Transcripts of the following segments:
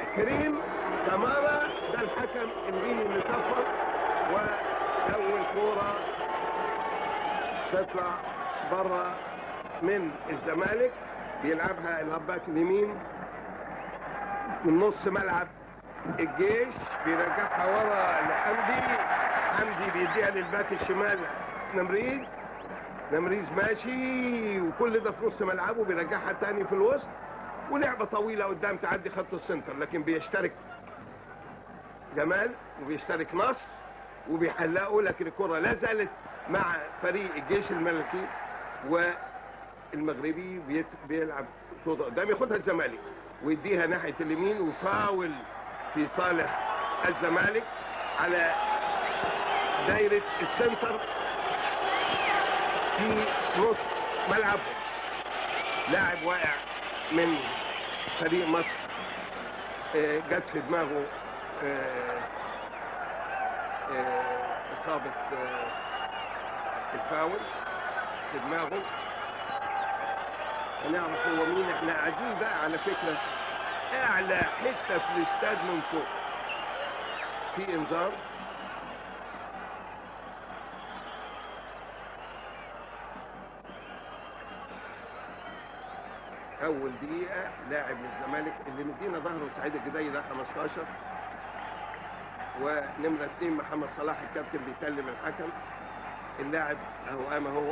كريم كمارا ده الحكم الغيني اللي صفر واول كوره تطلع بره من الزمالك بيلعبها الهباك اليمين من نص ملعب الجيش بيرجعها ورا لحمدي حمدي بيديها للباك الشمال نمريز نمريز ماشي وكل ده في نص ملعبه بيرجعها تاني في الوسط ولعبه طويله قدام تعدي خط السنتر لكن بيشترك جمال وبيشترك نصر وبيحلقوا لكن الكره لا زالت مع فريق الجيش الملكي والمغربي بيت- بيلعب شوط قدام ياخدها الزمالك ويديها ناحيه اليمين وفاول في صالح الزمالك على دايره السنتر في نص ملعبهم لاعب واقع من فريق مصر آه، جت في دماغه آه، آه، إصابة آه، الفاول في دماغه هنعرف هو مين احنا قاعدين بقى على فكرة أعلى حتة في الاستاد من فوق في إنذار اول دقيقه لاعب للزمالك اللي مدينا ظهره سعيد الجدي ده 15 ونمره اثنين محمد صلاح الكابتن بيكلم الحكم اللاعب اهو قام هو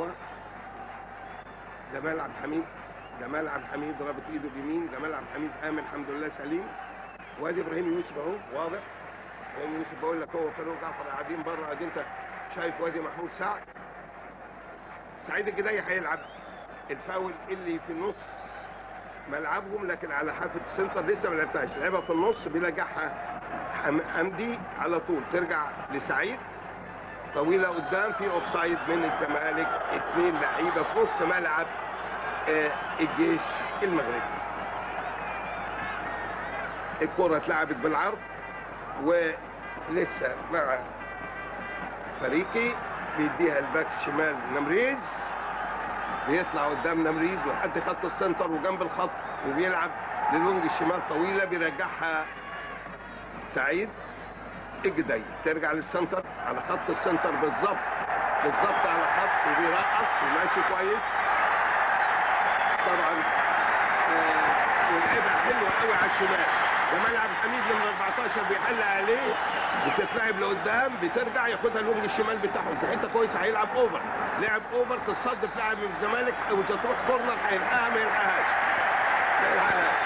جمال عبد الحميد جمال عبد الحميد رابط ايده اليمين جمال عبد الحميد قام الحمد لله سليم وادي ابراهيم يوسف اهو واضح ابراهيم يوسف بقول لك هو فاروق جعفر قاعدين بره ادي انت شايف وادي محمود سعد سعيد الجدي هيلعب الفاول اللي في النص ملعبهم لكن على حافه السنتر لسه ما لعبتهاش لعبها في النص بينجحها حم- حمدي على طول ترجع لسعيد طويله قدام في اوف سايد من الزمالك اثنين لعيبه في نص ملعب آه، الجيش المغربي الكره اتلعبت بالعرض ولسه مع فريقي بيديها الباك الشمال نمريز بيطلع قدام نمريز لحد خط السنتر وجنب الخط وبيلعب للونج الشمال طويله بيرجعها سعيد الجدي ترجع للسنتر على خط السنتر بالظبط بالظبط على خط وبيرقص وماشي كويس طبعا آه، ولعبها حلوه قوي على الشمال جمال عبد الحميد من 14 بيحل عليه بتتلعب لقدام بترجع ياخدها الوينج الشمال بتاعهم في حته كويسه هيلعب اوفر لعب اوفر تصدف لاعب من الزمالك وتروح كورنر هيلحقها ما يلحقهاش ما يلحقهاش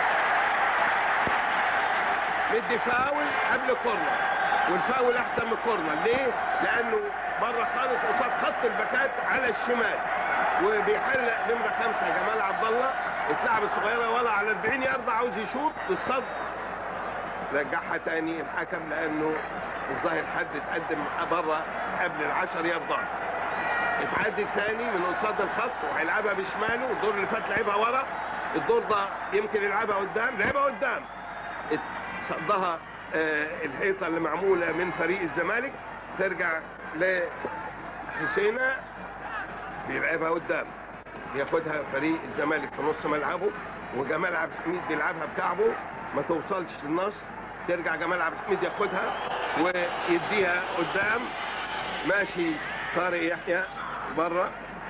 مدي فاول قبل الكورنر والفاول احسن من الكورنر ليه؟ لانه بره خالص قصاد خط الباكات على الشمال وبيحلق نمره خمسه جمال عبد الله اتلعب الصغيره ولا على 40 يارد عاوز يشوط الصد رجعها تاني الحكم لانه الظاهر حد اتقدم بره قبل العشر ياردات اتعدت تاني من قصاد الخط وهيلعبها بشماله الدور اللي فات لعبها ورا الدور ده يمكن يلعبها قدام لعبها قدام ات- صدها آه، الحيطه اللي معموله من فريق الزمالك ترجع لحسينه بيلعبها قدام بياخدها فريق الزمالك في نص ملعبه وجمال عبد الحميد بيلعبها بكعبه ما توصلش للنص ترجع جمال عبد الحميد ياخدها ويديها قدام ماشي طارق يحيى بره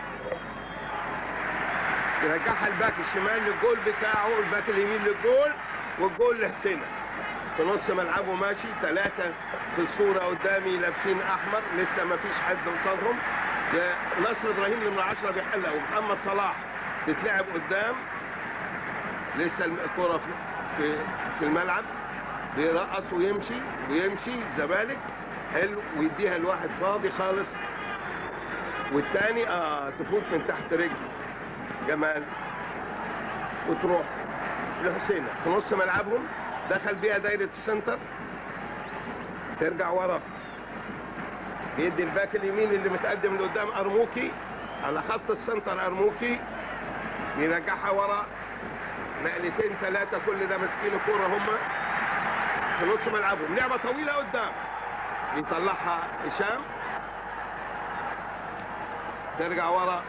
يرجعها الباك الشمال للجول بتاعه الباك اليمين للجول والجول لحسينه في نص ملعبه ماشي ثلاثة في الصورة قدامي لابسين أحمر لسه ما فيش حد قصادهم ده نصر إبراهيم نمرة 10 بيحلق ومحمد صلاح بيتلعب قدام لسه الم- الكرة في في في الملعب بيرقص ويمشي ويمشي زمالك حلو ويديها لواحد فاضي خالص والتاني اه تفوت من تحت رجل جمال وتروح لحسينة في نص ملعبهم دخل بيها دايرة السنتر ترجع ورا بيدي الباك اليمين اللي متقدم لقدام أرموكي على خط السنتر أرموكي بيرجعها ورا نقلتين ثلاثة كل ده ماسكين الكورة هم في نص ملعبهم لعبة طويلة قدام بيطلعها هشام ترجع ورا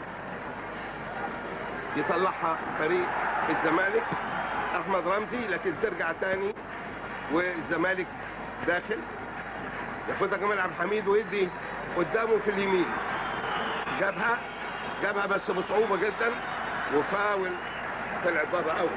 يطلعها فريق الزمالك احمد رمزي لكن ترجع تاني والزمالك داخل ياخدها جمال عبد الحميد ويدي قدامه في اليمين جابها جابها بس بصعوبه جدا وفاول طلع بره قوي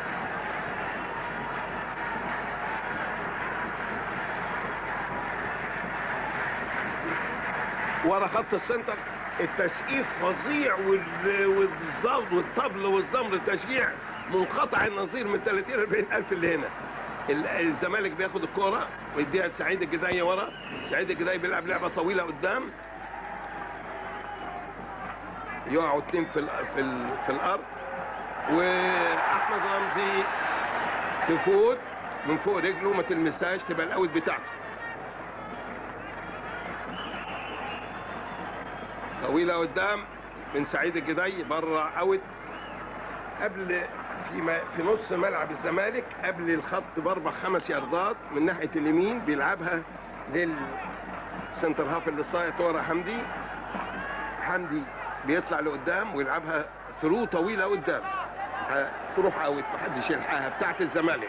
ورا خط السنتر التسقيف فظيع وال- والضرب والطبل والزمر التشجيع منقطع النظير من 30 40 الف اللي هنا ال- الزمالك بياخد الكوره ويديها لسعيد الجداي ورا سعيد الجداي بيلعب لعبه طويله قدام يقعوا اتنين في ال- في ال- في الارض واحمد رمزي تفوت من فوق رجله ما تلمسهاش تبقى الاوت بتاعته طويله قدام من سعيد الجدي بره اوت قبل في ما في نص ملعب الزمالك قبل الخط باربع خمس ياردات من ناحيه اليمين بيلعبها للسنتر هاف اللي صايت ورا حمدي حمدي بيطلع لقدام ويلعبها ثرو طويله قدام تروح اوت محدش يلحقها بتاعت الزمالك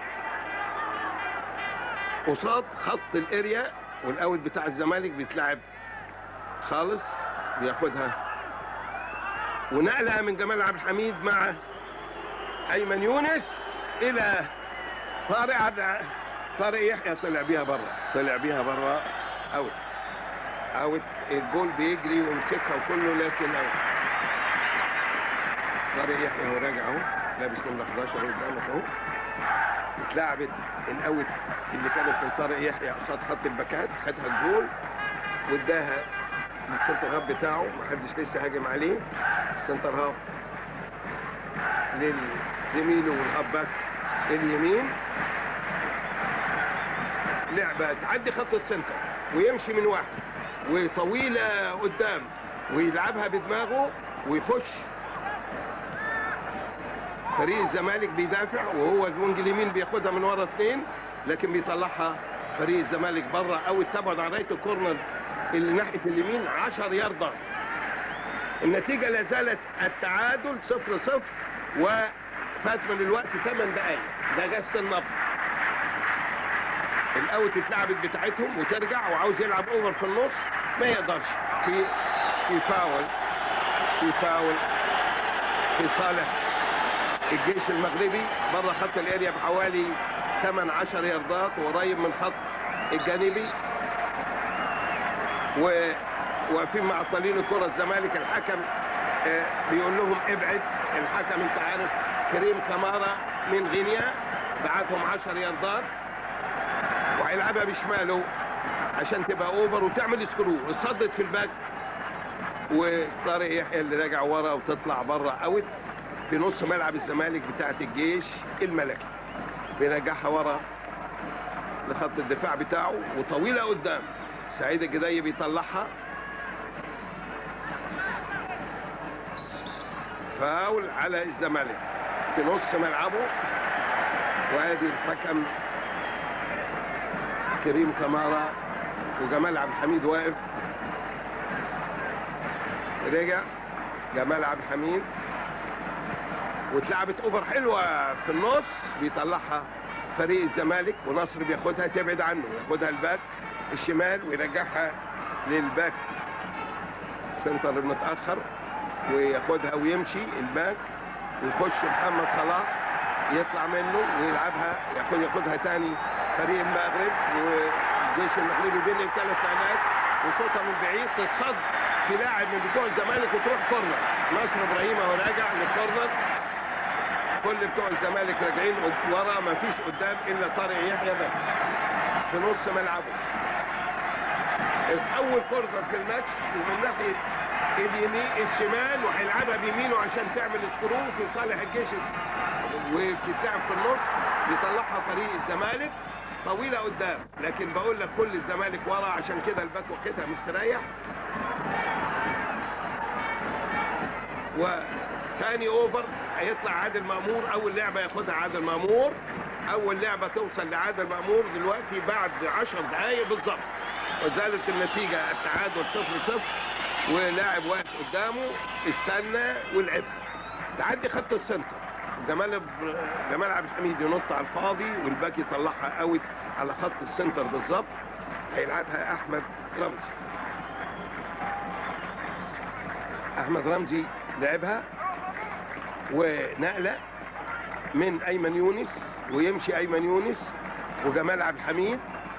قصاد خط الاريا والاوت بتاع الزمالك بيتلعب خالص بياخدها ونقلها من جمال عبد الحميد مع ايمن يونس الى طارق عبد طارق يحيى طلع بيها بره طلع بيها بره اوت اوت الجول بيجري ويمسكها وكله لكن اوت طارق يحيى هو راجع اهو لابس نمره 11 اهو قدامك اهو اتلعبت الاوت اللي كانت من طارق يحيى قصاد خط الباكات خدها الجول واداها للسنتر هاف بتاعه محدش لسه هاجم عليه السنتر هاف لزميله والهاف باك اليمين لعبه تعدي خط السنتر ويمشي من واحد وطويله قدام ويلعبها بدماغه ويخش فريق الزمالك بيدافع وهو الوينج اليمين بياخدها من ورا اثنين لكن بيطلعها فريق الزمالك بره او تبعد عن رايه الكورنر اللي ناحيه اليمين 10 ياردات النتيجه لا زالت التعادل 0 0 وفات من الوقت 8 دقائق ده جس النبض الاوت اتلعبت بتاعتهم وترجع وعاوز يلعب اوفر في النص ما يقدرش في في فاول في فاول في صالح الجيش المغربي بره خط الاريا بحوالي 8 10 ياردات وقريب من خط الجانبي و واقفين معطلين الكره الزمالك الحكم آه، بيقول لهم ابعد الحكم انت عارف كريم كمارا من غينيا بعتهم 10 ياردات وهيلعبها بشماله عشان تبقى اوفر وتعمل سكرو اتصدت في الباك وطارق يحيى اللي راجع ورا وتطلع بره اوت في نص ملعب الزمالك بتاعت الجيش الملكي بيرجعها ورا لخط الدفاع بتاعه وطويله قدام سعيد الجدي بيطلعها فاول على الزمالك في نص ملعبه وادي الحكم كريم كمارا وجمال عبد الحميد واقف رجع جمال عبد الحميد واتلعبت اوفر حلوه في النص بيطلعها فريق الزمالك ونصر بياخدها تبعد عنه ياخدها الباك الشمال ويرجعها للباك سنتر المتاخر وياخدها ويمشي الباك ويخش محمد صلاح يطلع منه ويلعبها ياخد ياخدها تاني فريق المغرب والجيش المغربي بين الثلاث نقلات وشوطه من بعيد تصد في لاعب من بتوع الزمالك وتروح كورنر نصر ابراهيم اهو راجع للكورنر كل بتوع الزمالك راجعين ورا ما فيش قدام الا طارق يحيى بس في نص ملعبه اتحول كورنر في الماتش ومن ناحيه اليمين الشمال وهيلعبها بيمينه عشان تعمل سكرو في صالح الجيش وبتتلعب في النص بيطلعها فريق الزمالك طويله قدام لكن بقول لك كل الزمالك ورا عشان كده الباك واخدها مستريح وثاني اوفر هيطلع عادل مامور اول لعبه ياخدها عادل مامور اول لعبه توصل لعادل مامور دلوقتي بعد 10 دقائق بالظبط وزالت النتيجه التعادل 0 0 ولاعب واقف قدامه استنى ولعب تعدي خط السنتر جمال جمال عبد الحميد ينط على الفاضي والباك يطلعها اوت على خط السنتر بالظبط هيلعبها احمد رمزي احمد رمزي لعبها ونقله من ايمن يونس ويمشي ايمن يونس وجمال عبد الحميد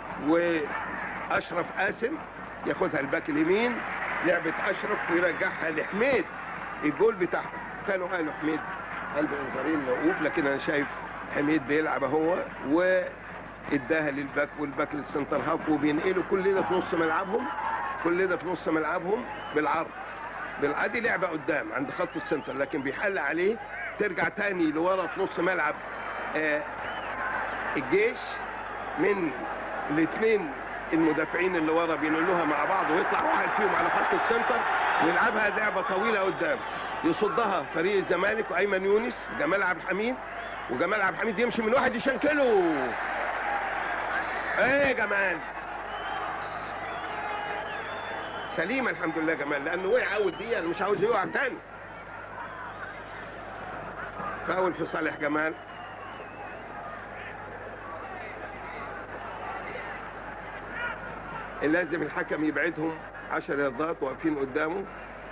واشرف قاسم ياخدها الباك اليمين لعبه اشرف ويرجعها لحميد الجول بتاعهم كانوا قالوا حميد عنده انذارين موقوف لكن انا شايف حميد بيلعب اهو واداها للباك والباك للسنتر هاف وبينقلوا كل ده في نص ملعبهم كل ده في نص ملعبهم بالعرض بالعادي لعبه قدام عند خط السنتر لكن بيحل عليه ترجع تاني لورا في نص ملعب آه الجيش من الاثنين المدافعين اللي ورا بينقلوها مع بعض ويطلع واحد فيهم على خط السنتر ويلعبها لعبه طويله قدام يصدها فريق الزمالك وايمن يونس جمال عبد الحميد وجمال عبد الحميد يمشي من واحد يشنكله ايه يا جمال سليمه الحمد لله جمال لانه وقع اول دقيقه انا مش عاوز يقع تاني فاول في صالح جمال لازم الحكم يبعدهم 10 ياردات واقفين قدامه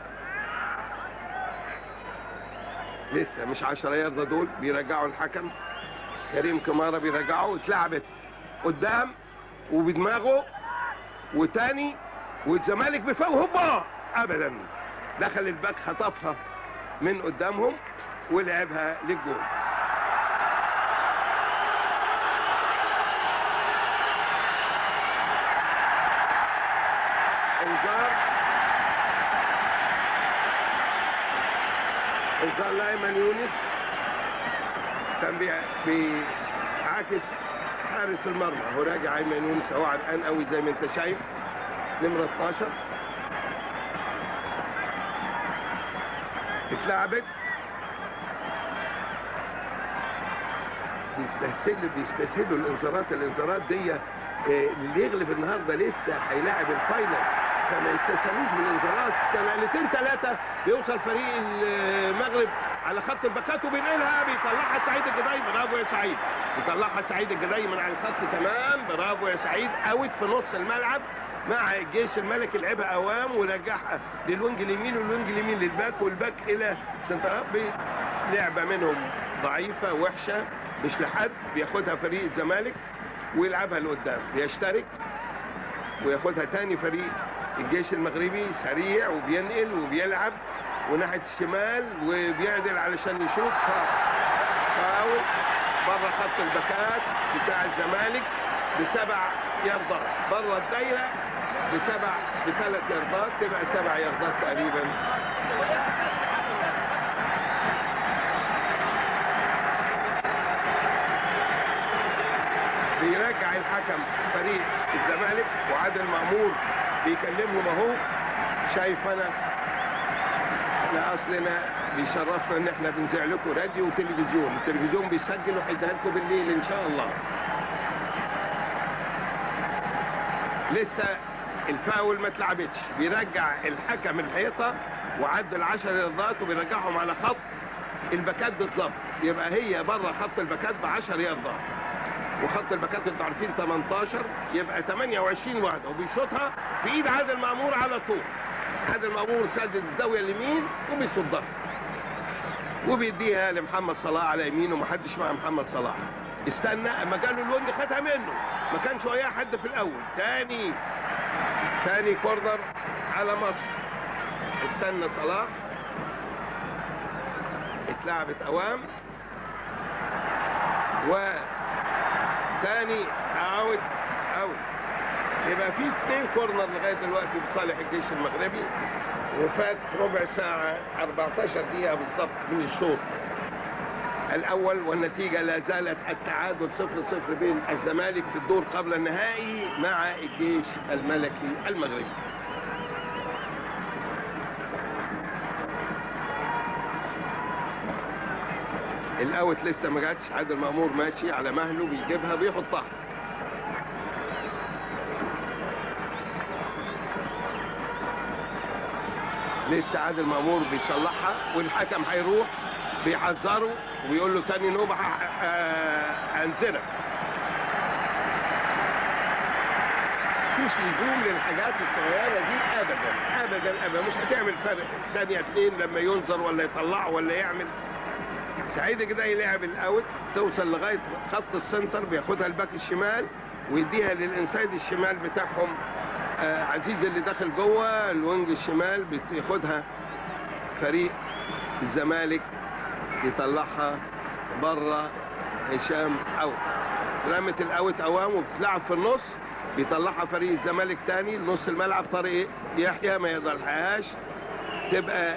لسه مش 10 ياردة دول بيرجعوا الحكم كريم كمارة بيرجعوا اتلعبت قدام وبدماغه وتاني والزمالك بيفوق هوبا ابدا دخل الباك خطفها من قدامهم ولعبها للجول انذار انذار لايمن يونس كان بيعاكس حارس المرمى هو راجع ايمن يونس هو عرقان قوي زي ما انت شايف نمره 12 اتلعبت بيستسهلوا بيستسهلوا الانذارات الانذارات دي اللي يغلب النهارده لسه هيلاعب الفاينل فما يستسهلوش بالانذارات تنقلتين ثلاثه بيوصل فريق المغرب على خط الباكات وبينقلها بيطلعها سعيد الجدعي برافو يا سعيد بيطلعها سعيد الجدعي من على الخط تمام برافو يا سعيد اوت في نص الملعب مع الجيش الملكي لعبها اوام ورجعها للوينج اليمين والوينج اليمين للباك والباك الى سنتر لعبه منهم ضعيفه وحشه مش لحد بياخدها فريق الزمالك ويلعبها لقدام بيشترك وياخدها تاني فريق الجيش المغربي سريع وبينقل وبيلعب وناحيه الشمال وبيعدل علشان يشوط فاول بره خط الباكات بتاع الزمالك بسبع ياردات بره الدايره بسبع بثلاث ياردات تبقى سبع ياردات تقريبا بيرجع الحكم فريق الزمالك وعادل مأمور بيكلمهم اهو شايف انا احنا اصلنا بيشرفنا ان احنا بنذيع لكم راديو وتلفزيون التلفزيون بيسجل وهيديها لكم بالليل ان شاء الله لسه الفاول ما اتلعبتش بيرجع الحكم الحيطه وعدل 10 ياردات وبيرجعهم على خط الباكات بالظبط يبقى هي بره خط الباكات ب 10 ياردات وخط الباكات انتوا عارفين 18 يبقى 28 واحده وبيشوطها في ايد عادل مامور على طول عادل مامور سدد الزاويه اليمين وبيصدها وبيديها لمحمد صلاح على يمينه ومحدش مع محمد صلاح استنى اما جاله الوينج خدها منه ما كانش وياه حد في الاول تاني تاني كورنر على مصر استنى صلاح اتلعبت اوام و تاني اوت اوت يبقى في اثنين كورنر لغايه دلوقتي بصالح الجيش المغربي وفات ربع ساعه 14 دقيقه بالظبط من الشوط الاول والنتيجه لا زالت التعادل 0 0 بين الزمالك في الدور قبل النهائي مع الجيش الملكي المغربي الاوت لسه ما جاتش عادل مامور ماشي على مهله بيجيبها بيحطها لسه عادل مامور بيصلحها والحكم هيروح بيحذره ويقول له تاني نوبه هنزلك مفيش لزوم للحاجات الصغيره دي ابدا ابدا ابدا مش هتعمل فرق ثانيه اتنين لما ينظر ولا يطلعه ولا يعمل سعيد كده يلعب الاوت توصل لغايه خط السنتر بياخدها الباك الشمال ويديها للانسايد الشمال بتاعهم آه عزيز اللي داخل جوه الوينج الشمال بياخدها فريق الزمالك يطلعها بره هشام اوت رمت الاوت اوام وبتلعب في النص بيطلعها فريق الزمالك تاني نص الملعب طارق يحيى ما يقدرهاش تبقى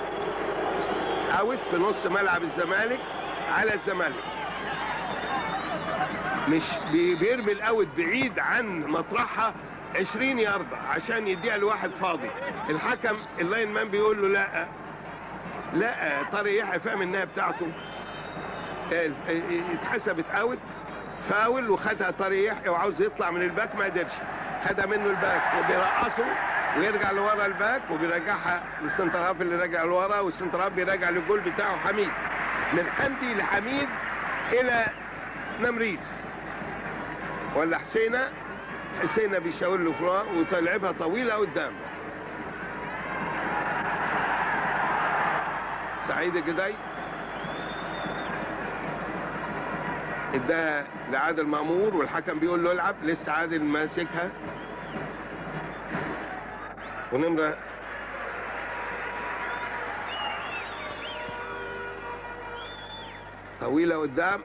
اوت في نص ملعب الزمالك على الزمالك مش بيرمي الاوت بعيد عن مطرحها 20 ياردة عشان يديها لواحد فاضي الحكم اللاين مان بيقول له لا لا طارق يحيى فاهم انها بتاعته اتحسبت اوت فاول وخدها طارق يحيى وعاوز يطلع من الباك ما قدرش خدها منه الباك وبيرقصه ويرجع لورا الباك وبيرجعها للسنتراف اللي راجع لورا والسنتراف بيرجع للجول بتاعه حميد من حمدي لحميد الى نمريس ولا حسينه حسينه بيشاور له فراق وتلعبها طويله قدام سعيد جدي اداها لعادل مامور والحكم بيقول له العب لسه عادل ماسكها ونمرة طويلة قدام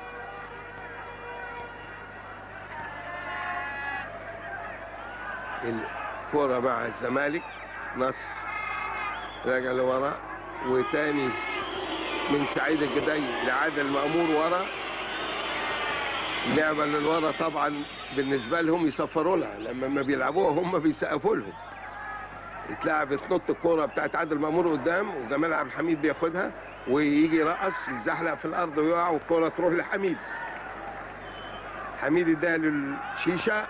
الكرة مع الزمالك نصر راجع لورا وتاني من سعيد الجدي لعادل مأمور ورا اللعبة اللي ورا طبعا بالنسبة لهم يصفروا لها لما ما بيلعبوها هم بيسقفوا لهم اتلعبت نط الكوره بتاعت عادل مامور قدام وجمال عبد الحميد بياخدها ويجي يرقص يزحلق في الارض ويقع والكوره تروح لحميد حميد اداها للشيشه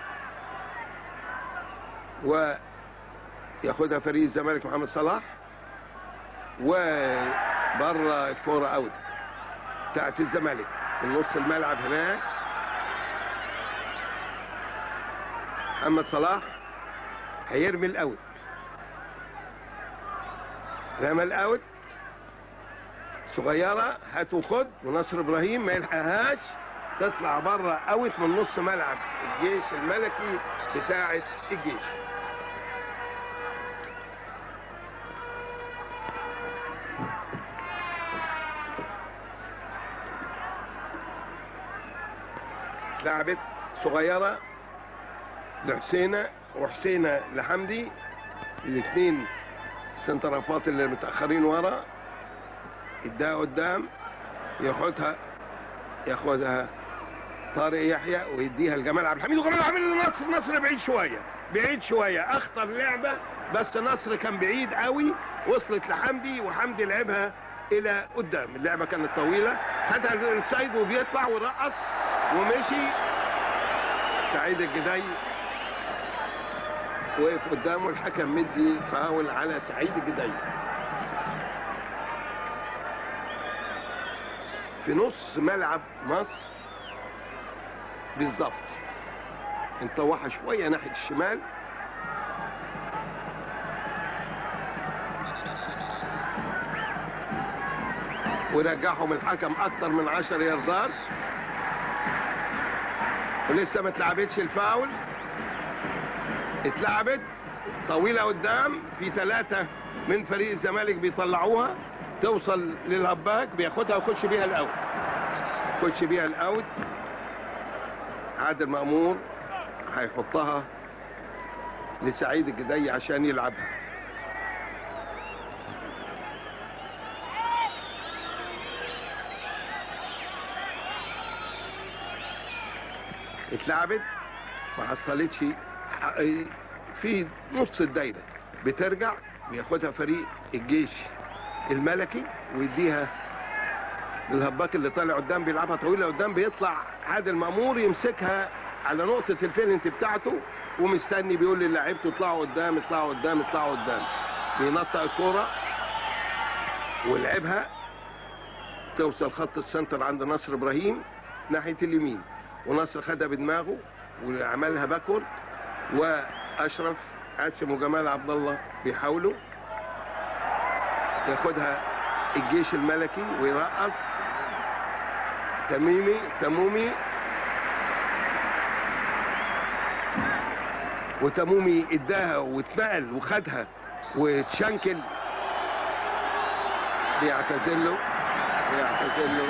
وياخدها فريق الزمالك محمد صلاح وبره الكوره اوت بتاعت الزمالك من نص الملعب هناك محمد صلاح هيرمي الاوت رمى الاوت صغيره هات وخد ونصر ابراهيم ما يلحقهاش تطلع بره اوت من نص ملعب الجيش الملكي بتاعه الجيش لعبت صغيره لحسينه وحسينه لحمدي الاثنين السنترافات اللي متاخرين ورا اداها قدام ياخدها ياخدها طارق يحيى ويديها لجمال عبد الحميد وجمال عبد الحميد نصر نصر بعيد شويه بعيد شويه اخطر لعبه بس نصر كان بعيد قوي وصلت لحمدي وحمدي لعبها الى قدام اللعبه كانت طويله خدها الانسايد وبيطلع ورقص ومشي سعيد الجدي وقف قدامه الحكم مدي فاول على سعيد الجدي في نص ملعب مصر بالظبط انطوحها شويه ناحيه الشمال ورجعهم الحكم اكتر من 10 ياردات ولسه ما اتلعبتش الفاول اتلعبت طويلة قدام في ثلاثة من فريق الزمالك بيطلعوها توصل للهباك بياخدها ويخش بيها الاوت يخش بيها الاوت عادل مأمور هيحطها لسعيد الجدي عشان يلعبها اتلعبت ما حصلتش في نص الدايره بترجع بياخدها فريق الجيش الملكي ويديها للهباك اللي طالع قدام بيلعبها طويله قدام بيطلع عادل مامور يمسكها على نقطه الفيلنت بتاعته ومستني بيقول للاعيبته اطلعوا قدام اطلعوا قدام اطلعوا قدام بينطق الكوره ولعبها توصل خط السنتر عند نصر ابراهيم ناحيه اليمين ونصر خدها بدماغه وعملها باكورد واشرف قاسم وجمال عبد الله بيحاولوا ياخدها الجيش الملكي ويرقص تميمي تمومي وتمومي اداها واتنقل وخدها وتشنكل بيعتذر له بيعتذر له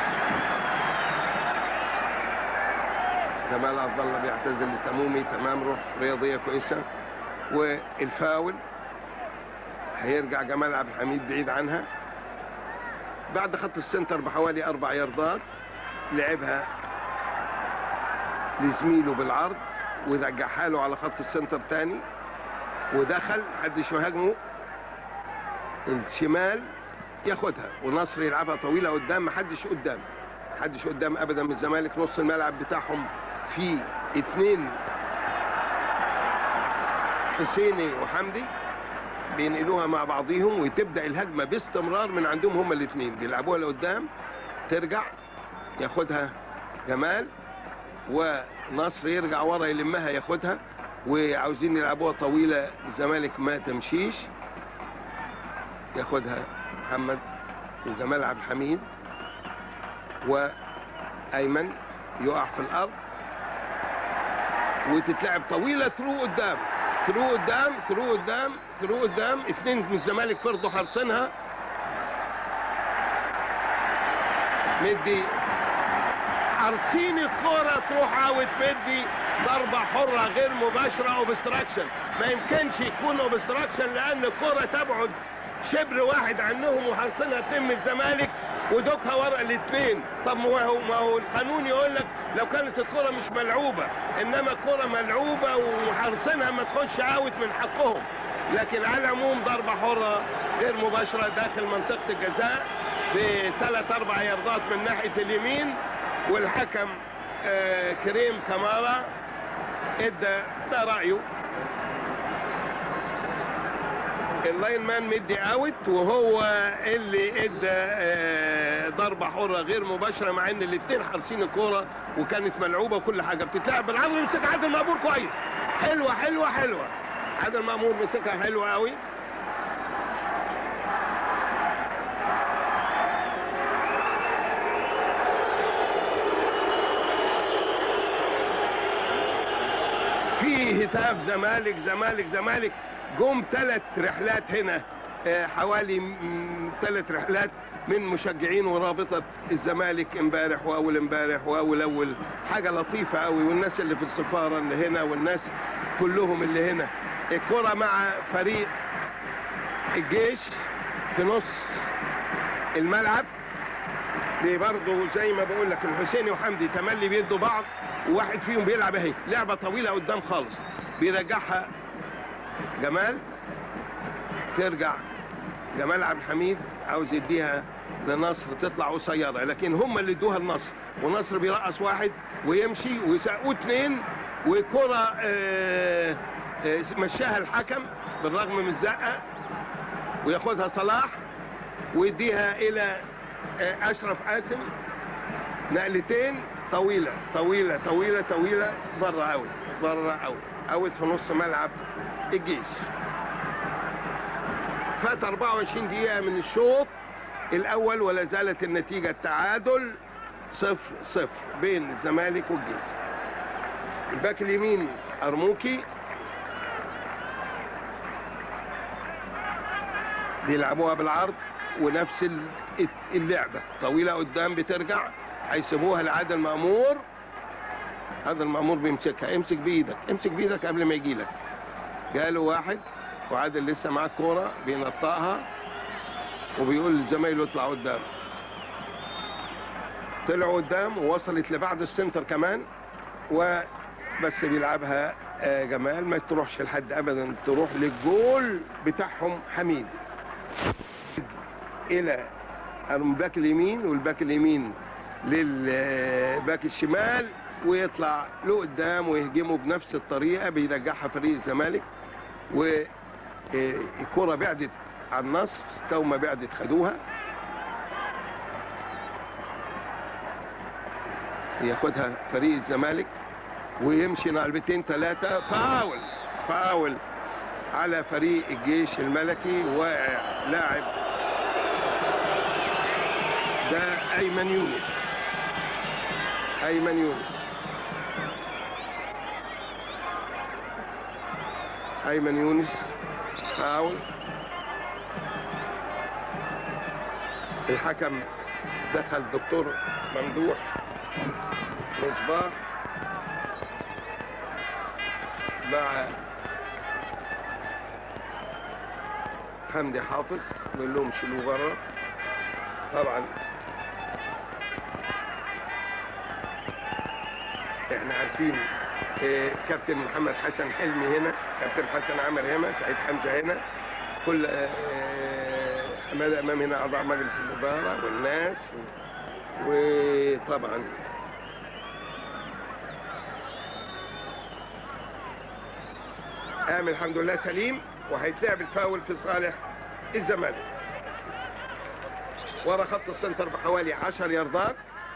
جمال عبد الله بيعتذر لتمومي تمام روح رياضيه كويسه والفاول هيرجع جمال عبد الحميد بعيد عنها بعد خط السنتر بحوالي اربع ياردات لعبها لزميله بالعرض ورجعها له على خط السنتر تاني ودخل محدش مهاجمه الشمال ياخدها ونصر يلعبها طويله قدام محدش قدام محدش قدام ابدا من الزمالك نص الملعب بتاعهم في اتنين حسيني وحمدي بينقلوها مع بعضيهم وتبدا الهجمه باستمرار من عندهم هما الاثنين بيلعبوها لقدام ترجع ياخدها جمال ونصر يرجع ورا يلمها ياخدها وعاوزين يلعبوها طويله الزمالك ما تمشيش ياخدها محمد وجمال عبد الحميد وايمن يقع في الارض وتتلعب طويله ثرو قدام ثرو قدام ثرو قدام ثرو قدام اثنين من الزمالك فرضوا حرصينها مدي حارسين الكرة تروح اوت مدي ضربة حرة غير مباشرة اوبستراكشن ما يمكنش يكون اوبستراكشن لان الكرة تبعد شبر واحد عنهم وحارسينها اتنين من الزمالك ودوكها ورا الاثنين طب ما هو ما هو القانون يقول لك لو كانت الكرة مش ملعوبة انما الكرة ملعوبة وحارسينها ما تخش اوت من حقهم لكن على العموم ضربة حرة غير مباشرة داخل منطقة الجزاء بثلاث اربع ياردات من ناحية اليمين والحكم آه كريم كمارا ادى ده رايه اللاين مان مدي اوت وهو اللي ادى آه ضربه حره غير مباشره مع ان الاثنين حارسين الكوره وكانت ملعوبه وكل حاجه بتتلعب بالعرض مسكها عادل مأمور كويس حلوه حلوه حلوه عادل مأمور مسكها حلوه قوي في هتاف زمالك زمالك زمالك جم ثلاث رحلات هنا حوالي ثلاث رحلات من مشجعين ورابطة الزمالك امبارح واول امبارح واول اول حاجة لطيفة قوي والناس اللي في السفارة اللي هنا والناس كلهم اللي هنا الكرة مع فريق الجيش في نص الملعب دي برضه زي ما بقول لك الحسيني وحمدي تملي بيدوا بعض وواحد فيهم بيلعب اهي لعبة طويلة قدام خالص بيرجعها جمال ترجع جمال عبد الحميد عاوز يديها لنصر تطلع قصيره لكن هم اللي ادوها لنصر ونصر بيرقص واحد ويمشي ويسقوا اثنين وكره آه آه مشاها الحكم بالرغم من الزقه وياخدها صلاح ويديها الى آه اشرف قاسم نقلتين طويله طويله طويله طويله بره اوت بره اوت اوت في نص ملعب الجيش فات 24 دقيقة من الشوط الأول ولا زالت النتيجة التعادل صفر صفر بين الزمالك والجيش الباك اليمين أرموكي بيلعبوها بالعرض ونفس اللعبة طويلة قدام بترجع هيسيبوها لعادل مأمور هذا المأمور بيمسكها امسك بإيدك امسك بإيدك قبل ما يجيلك جاله واحد وعادل لسه معاه الكوره بينطقها وبيقول لزمايله اطلع قدام طلعوا قدام ووصلت لبعد السنتر كمان وبس بيلعبها جمال ما تروحش لحد ابدا تروح للجول بتاعهم حميد الى الباك اليمين والباك اليمين للباك الشمال ويطلع لقدام ويهجموا بنفس الطريقه بيرجعها فريق الزمالك والكرة بعدت عن النصر تو ما بعدت خدوها ياخدها فريق الزمالك ويمشي نقلبتين ثلاثة فاول فاول على فريق الجيش الملكي ولاعب ده أيمن يونس أيمن يونس أيمن يونس فاول الحكم دخل دكتور ممدوح مصباح مع حمدي حافظ بيقول لهم شيلوه بره طبعا احنا عارفين إيه، كابتن محمد حسن حلمي هنا كابتن حسن عامر هنا سعيد حمزه هنا كل آه، حماده امام هنا اعضاء مجلس الاداره والناس و- وطبعا قام الحمد لله سليم وهيتلعب الفاول في صالح الزمالك ورا خط السنتر بحوالي 10 ياردات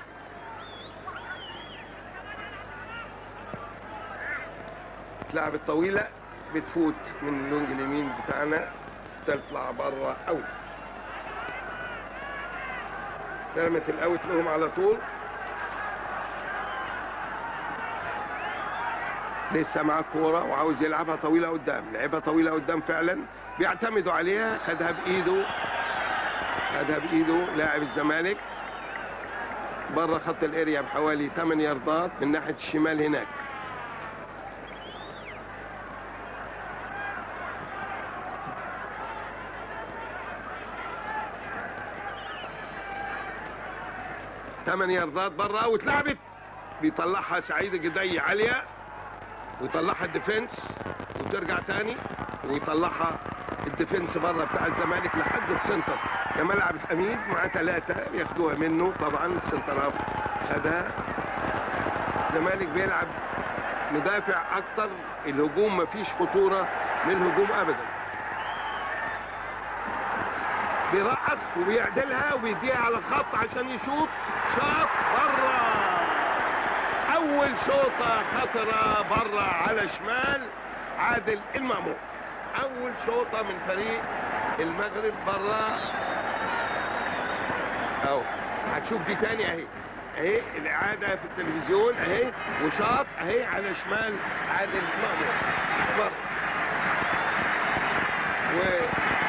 تلعب الطويلة بتفوت من اللونج اليمين بتاعنا تطلع بره اوت رمت الاوت لهم على طول لسه معاه الكوره وعاوز يلعبها طويله قدام لعبها طويله قدام فعلا بيعتمدوا عليها خدها بايده خدها بايده لاعب الزمالك بره خط الاريا بحوالي 8 ياردات من ناحيه الشمال هناك ثمان ياردات بره واتلعبت بيطلعها سعيد الجدي عاليه ويطلعها الديفنس وترجع تاني ويطلعها الديفنس بره بتاع الزمالك لحد السنتر جمال عبد الحميد مع ثلاثه ياخدوها منه طبعا السنتر هاف خدها الزمالك بيلعب مدافع اكتر الهجوم مفيش خطوره للهجوم ابدا بيرقص وبيعدلها وبيديها على الخط عشان يشوط شاط بره اول شوطه خطره بره على شمال عادل المامور اول شوطه من فريق المغرب بره اهو هتشوف دي تاني اهي اهي الاعاده في التلفزيون اهي وشاط اهي على شمال عادل المامور بره و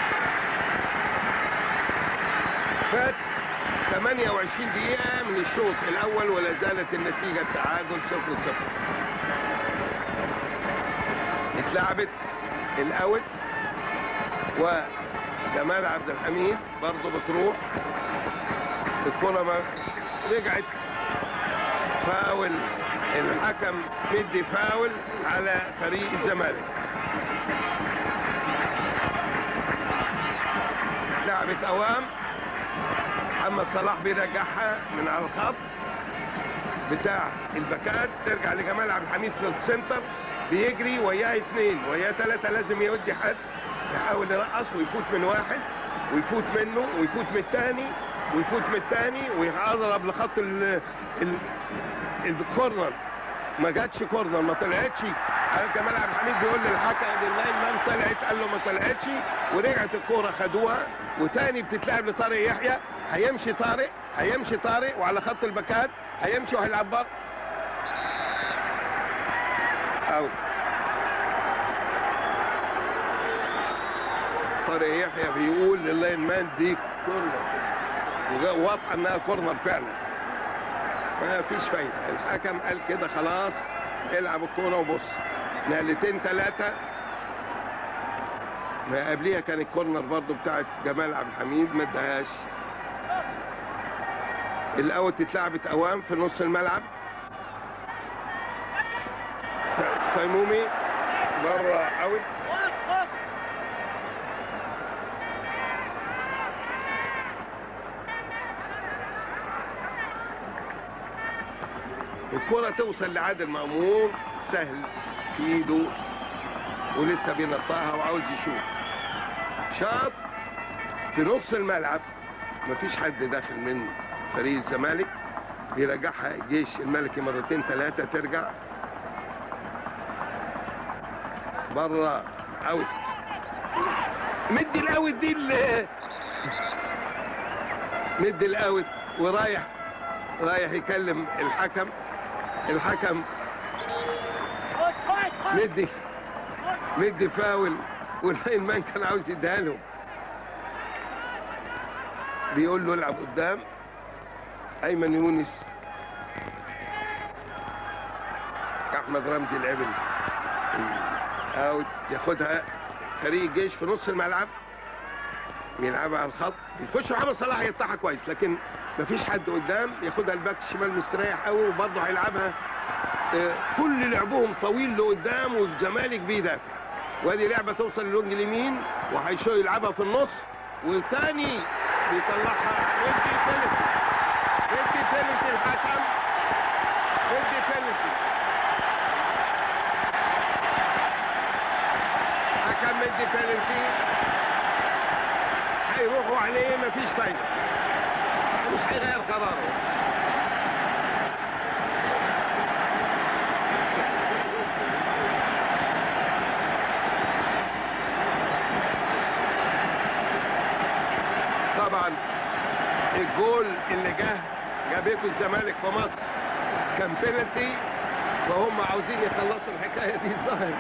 فات 28 دقيقة من الشوط الأول ولا زالت النتيجة التعادل 0 0 اتلعبت الأوت وجمال عبد الحميد برضه بتروح الكرة ما رجعت فاول الحكم مدي فاول على فريق الزمالك لعبت أوام محمد صلاح بيرجعها من على الخط بتاع الباكات ترجع لجمال عبد الحميد في السنتر بيجري وياه اثنين وياه ثلاثة لازم يودي حد يحاول يرقص ويفوت من واحد ويفوت منه ويفوت من الثاني ويفوت من الثاني ويضرب لخط ال ال الكورنر ما جاتش كورنر ما طلعتش جمال عبد الحميد بيقول للحكم لللاين مان طلعت قال له ما طلعتش ورجعت الكوره خدوها وتاني بتتلعب لطارق يحيى هيمشي طارق هيمشي طارق وعلى خط الباكات هيمشي وهيلعب بره اوت طارق يحيى بيقول لللاين مان دي كورنر واضحه انها كورنر فعلا ما فيش فايده الحكم قال كده خلاص العب الكوره وبص نقلتين ثلاثه ما قبليها كان الكورنر برضو بتاعت جمال عبد الحميد ما ادهاش الاوت اتلعبت اوام في نص الملعب تيمومي بره اوت الكرة توصل لعادل مأمور سهل في ايده ولسه بينطقها وعاوز يشوف شاط في نص الملعب مفيش حد داخل من فريق الزمالك بيرجعها الجيش الملكي مرتين ثلاثة ترجع بره اوت مدي الاوت دي ال- مدي الاوت ورايح رايح يكلم الحكم الحكم مدي مدي فاول واللاين مان كان عاوز يديها له بيقول له العب قدام ايمن يونس احمد رمزي لعب اوت ياخدها فريق الجيش في نص الملعب يلعبها على الخط بيخش محمد صلاح يقطعها كويس لكن مفيش حد قدام ياخدها الباك الشمال مستريح قوي وبرضه هيلعبها آه، كل لعبهم طويل لقدام والزمالك بيدافع وادي لعبه توصل للونج اليمين وهيشو يلعبها في النص والتاني بيطلعها ودي بينالتي ودي بينالتي الحكم ودي بينالتي حكم مدي بينالتي هيروحوا عليه مفيش فايده مش هيغير قراره طبعا الجول اللي جه جابته الزمالك في مصر كان بينالتي وهم عاوزين يخلصوا الحكايه دي ظاهر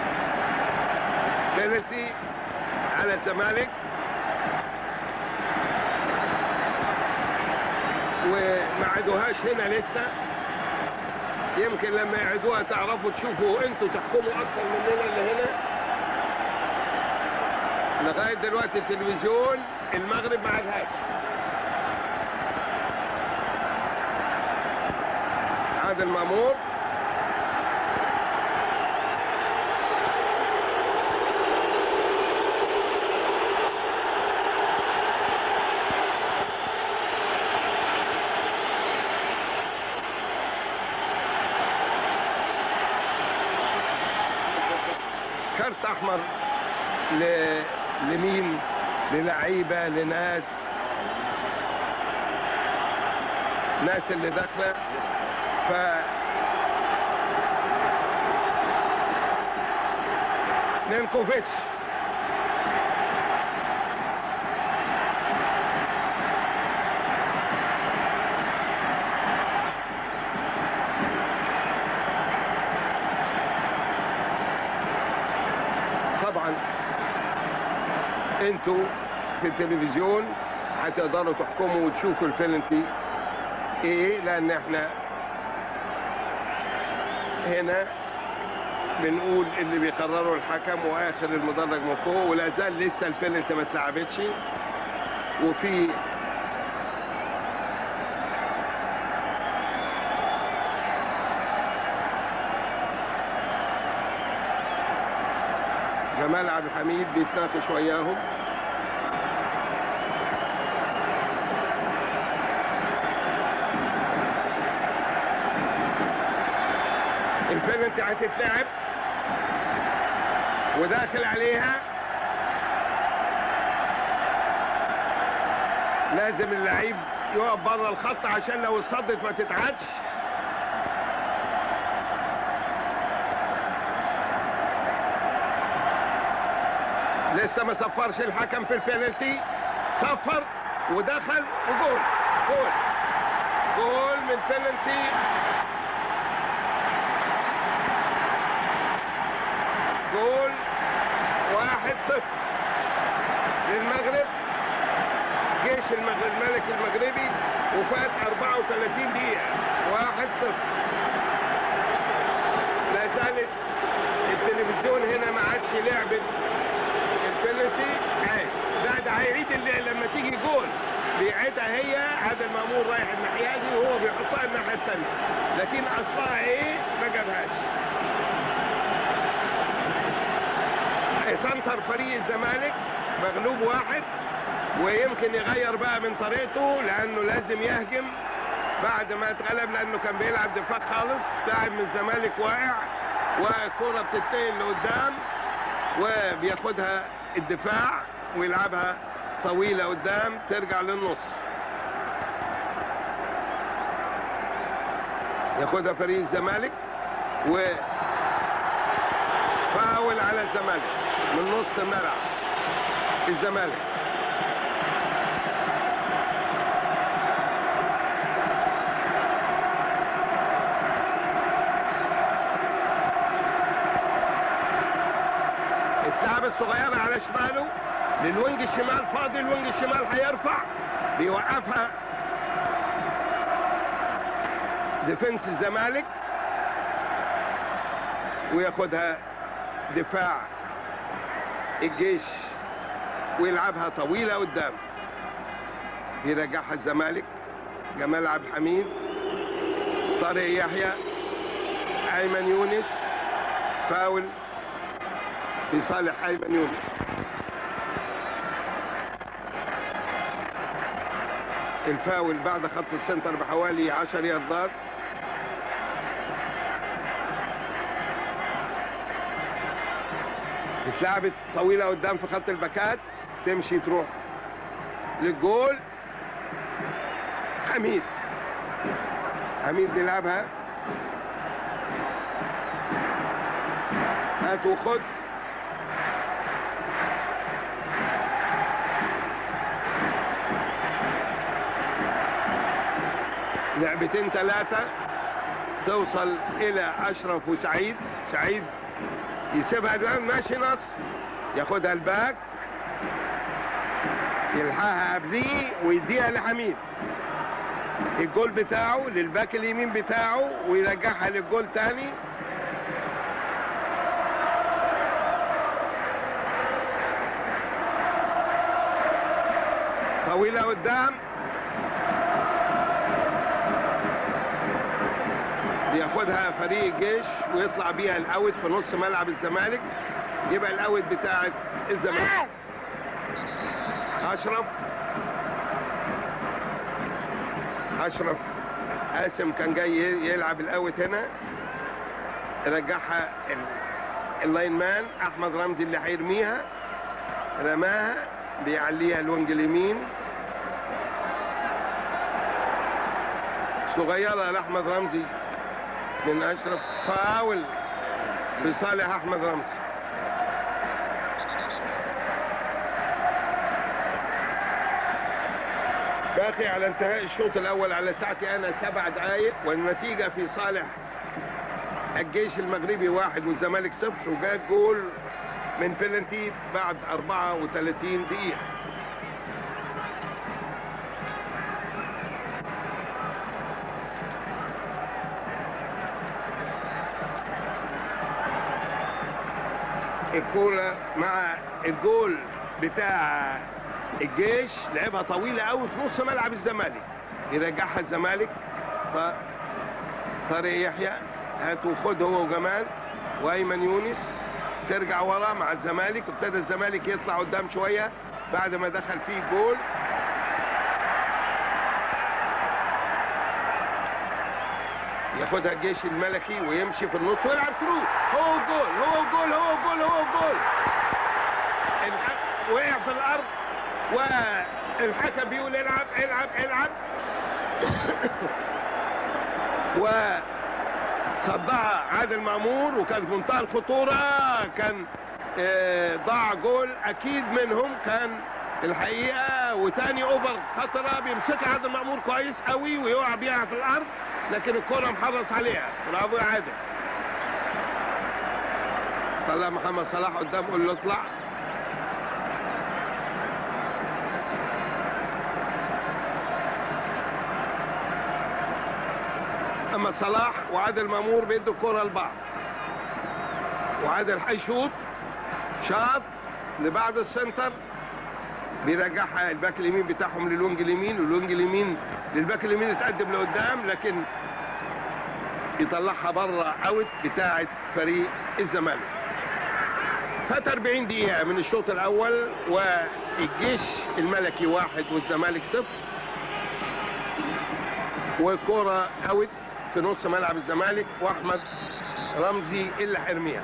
بينالتي على الزمالك وما عدوهاش هنا لسه يمكن لما يعيدوها تعرفوا تشوفوا انتوا تحكموا اكتر مننا اللي هنا لغايه دلوقتي التلفزيون المغرب ما عادهاش عادل مامور كارت احمر ل... لمين للعيبه لناس ناس اللي داخله ف نينكوفيتش طبعا انتوا في التلفزيون هتقدروا تحكموا وتشوفوا البينالتي ايه لان احنا هنا بنقول اللي بيقرروا الحكم واخر المدرج من فوق ولا زال لسه البينالتي ما اتلعبتش وفي جمال عبد الحميد بيتناقش وياهم البينالتي هتتلعب وداخل عليها لازم اللعيب يقف بره الخط عشان لو اتصدت ما تتعادش لسه ما صفرش الحكم في البينالتي صفر ودخل وجول جول جول من بينالتي جول واحد صفر للمغرب جيش المغرب الملك المغربي وفات 34 دقيقة واحد صفر لا زالت التلفزيون هنا ما عادش لعب البينالتي اهي لا ده هيعيد اللي لما تيجي جول بيعيدها هي هذا المامور رايح الناحية دي وهو بيحطها الناحية الثانية لكن اصلها ايه ما جابهاش سنتر فريق الزمالك مغلوب واحد ويمكن يغير بقى من طريقته لانه لازم يهجم بعد ما اتغلب لانه كان بيلعب دفاع خالص لاعب من الزمالك واقع والكرة بتتنقل لقدام وبياخدها الدفاع ويلعبها طويلة قدام ترجع للنص ياخدها فريق الزمالك و فاول على الزمالك من نص الملعب الزمالك اتلعبت صغيرة على شماله للوينج الشمال فاضي الوينج الشمال هيرفع بيوقفها ديفنس الزمالك وياخدها دفاع الجيش ويلعبها طويلة قدام يرجعها الزمالك جمال عبد الحميد طارق يحيى ايمن يونس فاول في صالح ايمن يونس الفاول بعد خط السنتر بحوالي 10 ياردات اتلعبت طويلة قدام في خط الباكات تمشي تروح للجول حميد حميد بيلعبها هات وخد لعبتين ثلاثة توصل إلى أشرف وسعيد سعيد يسيبها ده ماشي نص ياخدها الباك يلحقها قبليه ويديها لحميد الجول بتاعه للباك اليمين بتاعه ويرجعها للجول تاني طويلة قدام بياخدها فريق الجيش ويطلع بيها الاوت في نص ملعب الزمالك يبقى الاوت بتاعت الزمالك اشرف اشرف قاسم كان جاي يلعب الاوت هنا رجعها ال- اللاين مان احمد رمزي اللي هيرميها رماها بيعليها الوينج اليمين صغيره لاحمد رمزي من اشرف فاول لصالح احمد رمزي باقي على انتهاء الشوط الاول على ساعتي انا سبع دقائق والنتيجه في صالح الجيش المغربي واحد والزمالك صفر وجاء جول من بلنتي بعد 34 دقيقه الكوره مع الجول بتاع الجيش لعبها طويله قوي في نص ملعب الزمالك يرجعها الزمالك ط- طارق يحيى هات وخد هو وجمال وايمن يونس ترجع ورا مع الزمالك ابتدى الزمالك يطلع قدام شويه بعد ما دخل فيه جول ياخدها الجيش الملكي ويمشي في النص ويلعب ثرو هو جول هو جول هو جول هو جول الح- وقع في الارض والحكم بيقول العب العب العب و صدها عادل مأمور وكانت منتهى الخطورة كان آه، ضاع جول أكيد منهم كان الحقيقة وتاني أوفر خطرة بيمسكها عادل مأمور كويس قوي ويقع بيها في الأرض لكن الكرة محرص عليها برافو يا عادل طلع محمد صلاح قدام قول له اطلع اما صلاح وعادل مامور بيدوا الكرة لبعض وعادل هيشوط شاط لبعد السنتر بيرجعها الباك اليمين بتاعهم للونج اليمين واللونج اليمين للباك اليمين يتقدم لقدام لكن يطلعها بره اوت بتاعه فريق الزمالك فات 40 دقيقة من الشوط الأول والجيش الملكي واحد والزمالك صفر وكرة اوت في نص ملعب الزمالك واحمد رمزي اللي هيرميها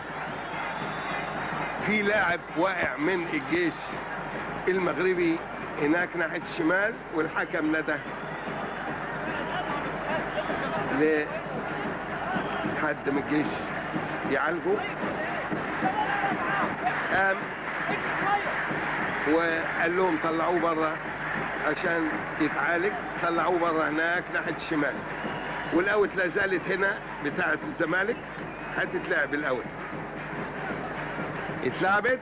في لاعب واقع من الجيش المغربي هناك ناحيه الشمال والحكم ندى حد من الجيش يعالجه قام وقال لهم طلعوه بره عشان يتعالج طلعوه بره هناك ناحيه الشمال والاوت لا زالت هنا بتاعه الزمالك هتتلعب الاوت اتلعبت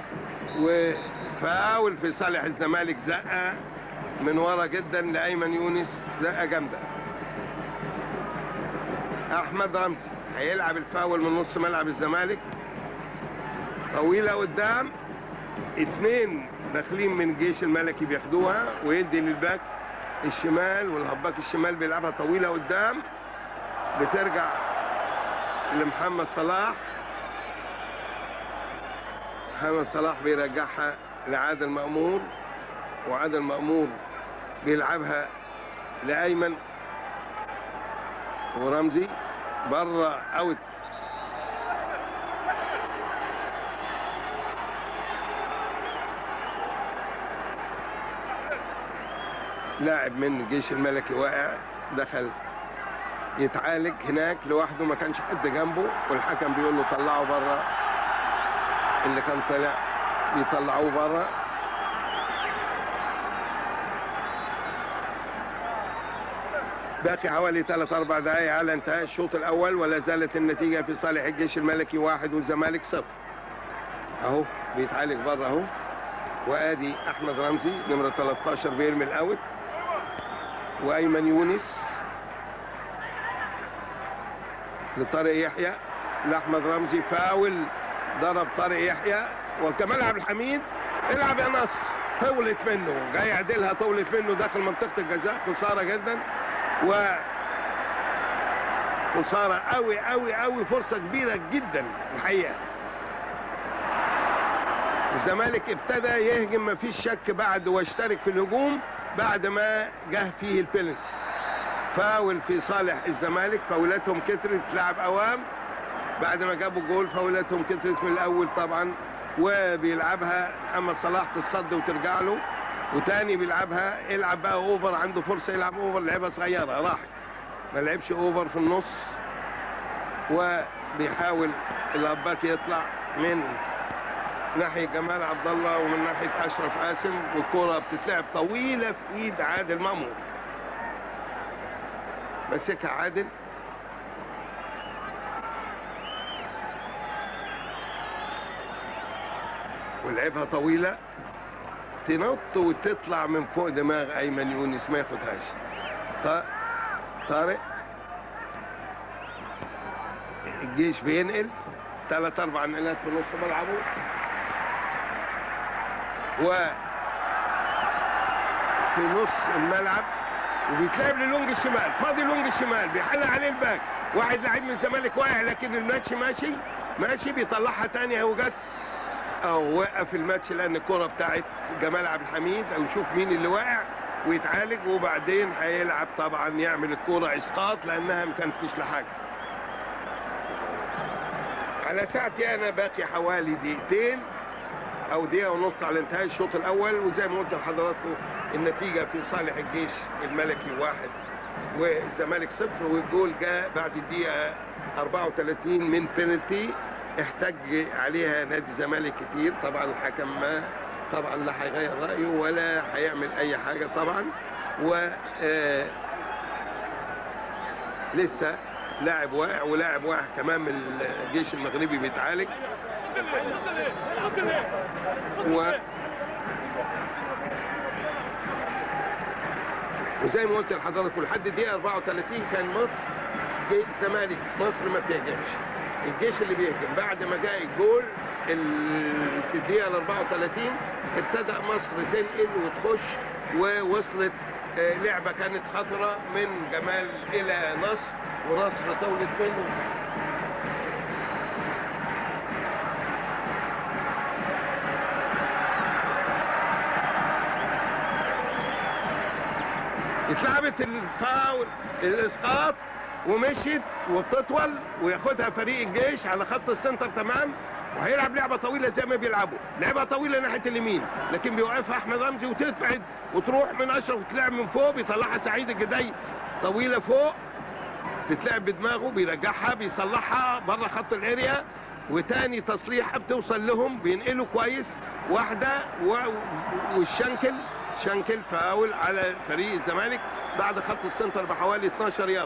وفاول في صالح الزمالك زقه من ورا جدا لايمن يونس زقه جامده احمد رمزي هيلعب الفاول من نص ملعب الزمالك طويله قدام اتنين داخلين من الجيش الملكي بياخدوها ويدي للباك الشمال والهباك الشمال بيلعبها طويله قدام بترجع لمحمد صلاح محمد صلاح بيرجعها لعادل مأمور وعادل مأمور بيلعبها لأيمن ورمزي بره اوت لاعب من الجيش الملكي واقع دخل يتعالج هناك لوحده ما كانش حد جنبه والحكم بيقول له طلعه بره اللي كان طلع يطلعوه بره باقي حوالي 3 4 دقائق على انتهاء الشوط الاول ولا زالت النتيجه في صالح الجيش الملكي واحد والزمالك صفر اهو بيتعالج بره اهو وادي احمد رمزي نمره 13 بيرمي الاوت وايمن يونس لطارق يحيى لاحمد رمزي فاول ضرب طارق يحيى وكمال عبد الحميد العب يا نصر طولت منه جاي يعدلها طولت منه داخل منطقه الجزاء خساره جدا و خساره قوي قوي قوي فرصه كبيره جدا الحقيقه الزمالك ابتدى يهجم ما فيش شك بعد واشترك في الهجوم بعد ما جه فيه البينالتي فاول في صالح الزمالك فاولاتهم كترت لعب اوام بعد ما جابوا جول فاولاتهم كترت من الاول طبعا وبيلعبها محمد صلاح تصد وترجع له وتاني بيلعبها يلعب بقى اوفر عنده فرصه يلعب اوفر لعبه صغيره راحت ما لعبش اوفر في النص وبيحاول الاباك يطلع من ناحيه جمال عبد الله ومن ناحيه اشرف قاسم والكره بتتلعب طويله في ايد عادل مامور ماسكها عادل ولعبها طويله تنط وتطلع من فوق دماغ ايمن يونس ما ياخدهاش ط- طارق الجيش بينقل ثلاث اربع نقلات في نص ملعبه و في نص الملعب وبيتلعب للونج الشمال فاضي لونج الشمال بيحل عليه الباك واحد لعيب من الزمالك واقع لكن الماتش ماشي ماشي بيطلعها تاني اهو جت او وقف الماتش لان الكره بتاعت جمال عبد الحميد او نشوف مين اللي واقع ويتعالج وبعدين هيلعب طبعا يعمل الكوره اسقاط لانها ما كانتش لحاجه على ساعتي انا باقي حوالي دقيقتين او دقيقه ونص على انتهاء الشوط الاول وزي ما قلت لحضراتكم النتيجه في صالح الجيش الملكي واحد والزمالك صفر والجول جاء بعد الدقيقه 34 من بينالتي احتج عليها نادي الزمالك كتير طبعا الحكم ما طبعا لا هيغير رايه ولا هيعمل اي حاجه طبعا و آه، لسه لاعب واقع ولاعب واقع كمان من الجيش المغربي بيتعالج و وزي ما قلت لحضراتكم لحد الدقيقه 34 كان مصر جي- الزمالك مصر ما بتهجمش الجيش اللي بيهجم بعد ما جاء الجول ال- في الدقيقه ال 34 ابتدى مصر تنقل وتخش ووصلت آه، لعبه كانت خطره من جمال الى نصر ونصر طولت منه اتلعبت الفاول الاسقاط ومشيت وبتطول وياخدها فريق الجيش على خط السنتر تمام وهيلعب لعبه طويله زي ما بيلعبوا لعبه طويله ناحيه اليمين لكن بيوقفها احمد رمزي وتبعد وتروح من اشرف وتلعب من فوق بيطلعها سعيد الجدي طويله فوق تتلعب بدماغه بيرجعها بيصلحها بره خط الاريا وتاني تصليحه بتوصل لهم بينقلوا كويس واحده و... والشنكل شنكل فاول على فريق الزمالك بعد خط السنتر بحوالي 12 يارده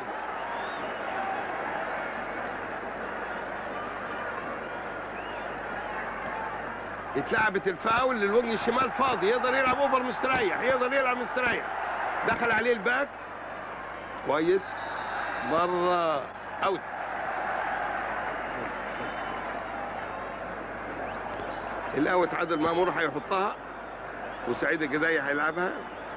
اتلعبت الفاول للوجه الشمال فاضي يقدر يلعب اوفر مستريح يقدر يلعب مستريح دخل عليه الباك كويس بره اوت الاوت عادل مامور هيحطها وسعيد الجداي هيلعبها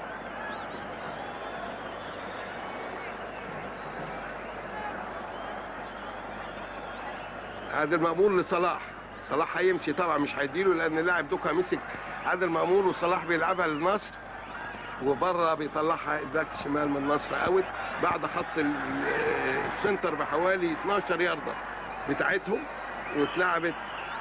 عادل مأمور لصلاح صلاح هيمشي طبعا مش هيديله لان اللاعب دوكا مسك عادل مأمور وصلاح بيلعبها للنصر وبره بيطلعها الباك الشمال من النصر اوت بعد خط ال- السنتر بحوالي 12 ياردة بتاعتهم واتلعبت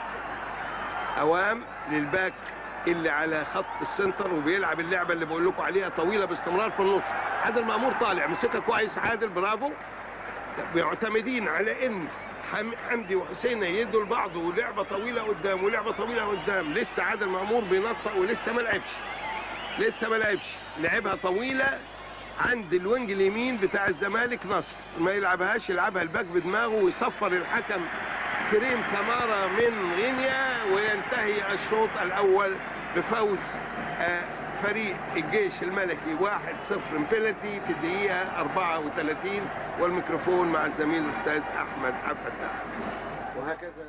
اوام للباك اللي على خط السنتر وبيلعب اللعبه اللي بقول لكم عليها طويله باستمرار في النص عادل مأمور طالع مسكها كويس عادل برافو معتمدين على ان حم- حمدي وحسين يدوا لبعض ولعبه طويله قدام ولعبه طويله قدام لسه عادل مأمور بينطق ولسه ما لعبش لسه ما لعبش لعبها طويله عند الوينج اليمين بتاع الزمالك نصر ما يلعبهاش يلعبها الباك بدماغه ويصفر الحكم كريم كمارا من غينيا وينتهي الشوط الاول بفوز آه، فريق الجيش الملكي 1-0 بينالتي في الدقيقه 34 والميكروفون مع الزميل الاستاذ احمد عبد الفتاح وهكذا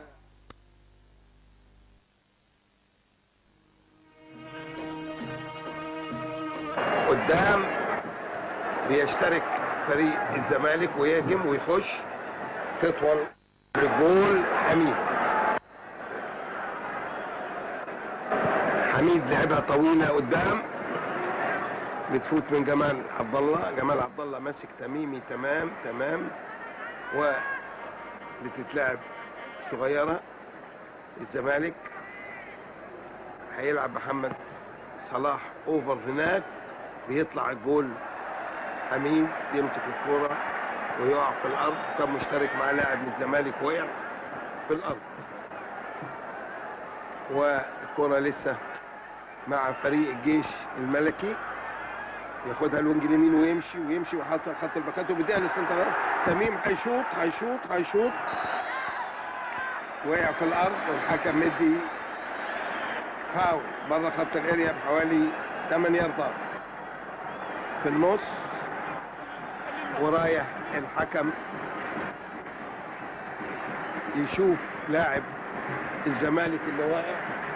قدام بيشترك فريق الزمالك ويهجم ويخش تطول لجول حميد حميد لعبها طويله قدام بتفوت من جمال عبد الله جمال عبد الله ماسك تميمي تمام تمام و بتتلعب صغيره الزمالك هيلعب محمد صلاح اوفر هناك بيطلع الجول حميد يمسك الكرة ويقع في الأرض كان مشترك مع لاعب من الزمالك وقع في الأرض والكرة لسه مع فريق الجيش الملكي ياخدها الوينج اليمين ويمشي ويمشي وحاطط خط الباكات وبيديها للسنتر تميم هيشوط هيشوط هيشوط وقع في الارض والحكم مدي فاول بره خط الاريا بحوالي 8 ياردات في النص ورايح الحكم يشوف لاعب الزمالك اللي واقع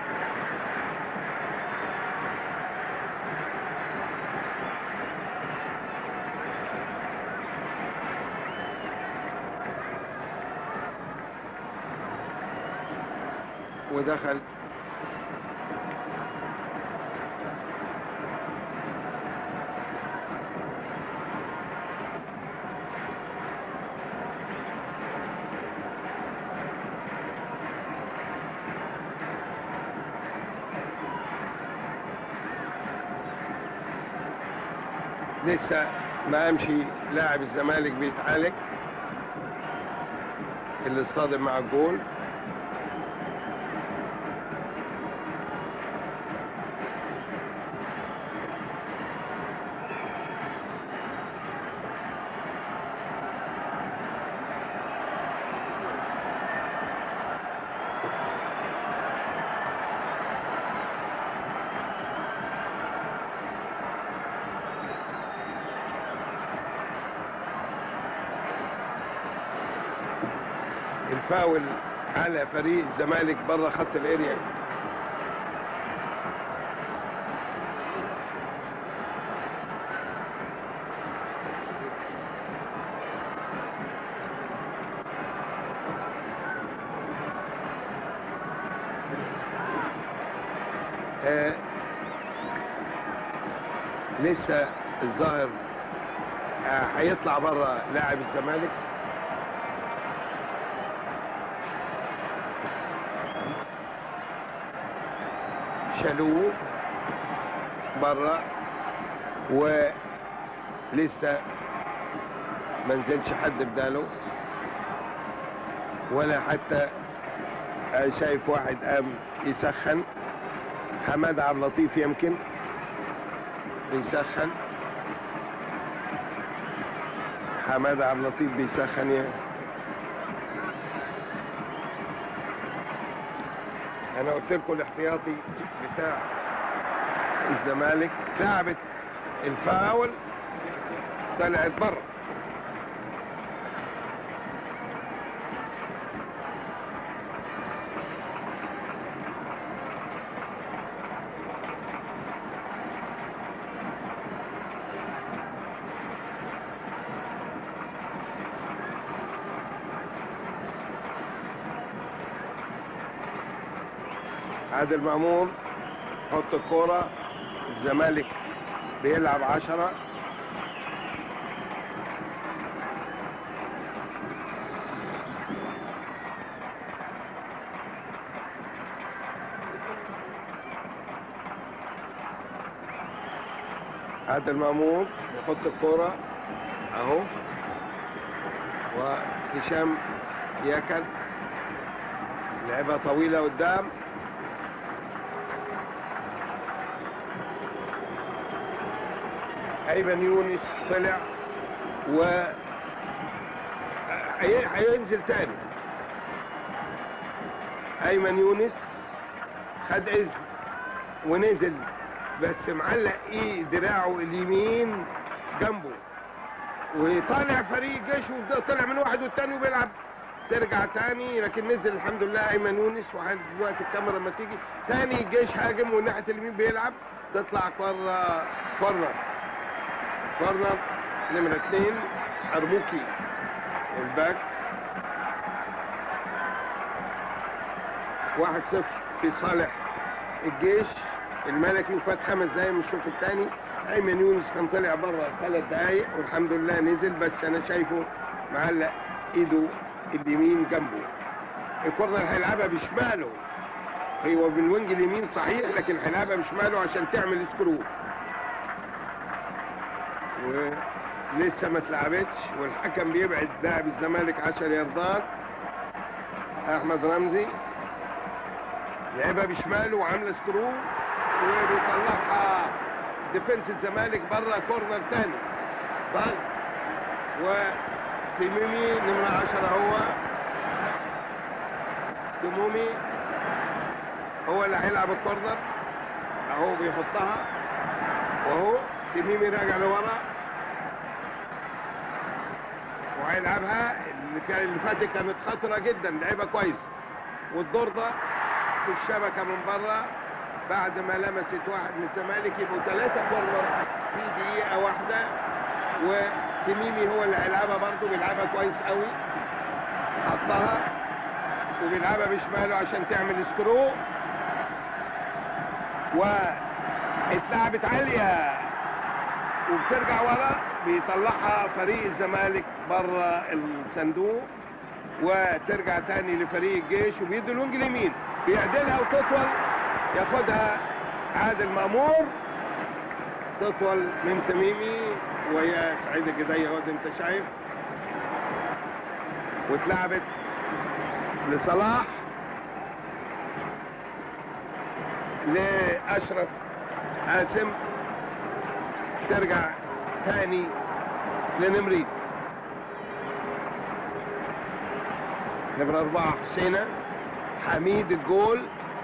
ودخل لسه ما امشي لاعب الزمالك بيتعالج اللي اصطدم مع الجول الفاول على فريق الزمالك بره خط الاريا آه لسه الظاهر آه، هيطلع بره لاعب الزمالك شالوه بره ولسه ما نزلش حد بداله ولا حتى آه، شايف واحد قام يسخن حماد عبد اللطيف يمكن بيسخن حماد عبد اللطيف بيسخن يا انا قلت لكم الاحتياطي بتاع الزمالك لعبت الفاول طلعت بره عادل مأمون حط الكورة الزمالك بيلعب عشرة عادل مأمون يحط الكورة اهو وهشام يكن لعبة طويلة قدام ايمن يونس طلع و هي- هينزل تاني ايمن يونس خد اذن ونزل بس معلق ايه دراعه اليمين جنبه وطالع فريق جيش وطلع من واحد والتاني وبيلعب ترجع تاني لكن نزل الحمد لله ايمن يونس وحد دلوقتي الكاميرا لما تيجي تاني الجيش هاجم والناحيه اليمين بيلعب تطلع كورة كورنر كورنر نمرة اتنين أرموكي الباك واحد صفر في صالح الجيش الملكي وفات خمس دقايق من الشوط الثاني ايمن يونس كان طلع بره ثلاث دقايق والحمد لله نزل بس انا شايفه معلق ايده اليمين جنبه الكورنر هيلعبها بشماله هو بالوينج اليمين صحيح لكن هيلعبها بشماله عشان تعمل سكرو ولسه ما اتلعبتش والحكم بيبعد لاعب الزمالك 10 ياردات احمد رمزي لعبها بشماله وعامله سكرو وبيطلعها ديفنس الزمالك بره كورنر تاني ضغط وتيميمي نمرة 10 هو تيمومي هو اللي هيلعب الكورنر اهو بيحطها وهو تيميمي راجع لورا وهيلعبها اللي كان اللي فاتت كانت خطره جدا لعبها كويس والدور ده في الشبكه من بره بعد ما لمست واحد من الزمالك يبقوا ثلاثه كورنر في دقيقه واحده وتميمي هو اللي هيلعبها برضه بيلعبها كويس قوي حطها وبيلعبها بشماله عشان تعمل سكرو واتلعبت عاليه وبترجع ورا بيطلعها فريق الزمالك بره الصندوق وترجع تاني لفريق الجيش وبيدي الوينج اليمين بيعدلها وتطول ياخدها عادل مأمور تطول من تميمي وهي سعيد الجدية اهو انت شايف واتلعبت لصلاح لأشرف قاسم ترجع تاني لنمريز نمرة أربعة حسينة حميد الجول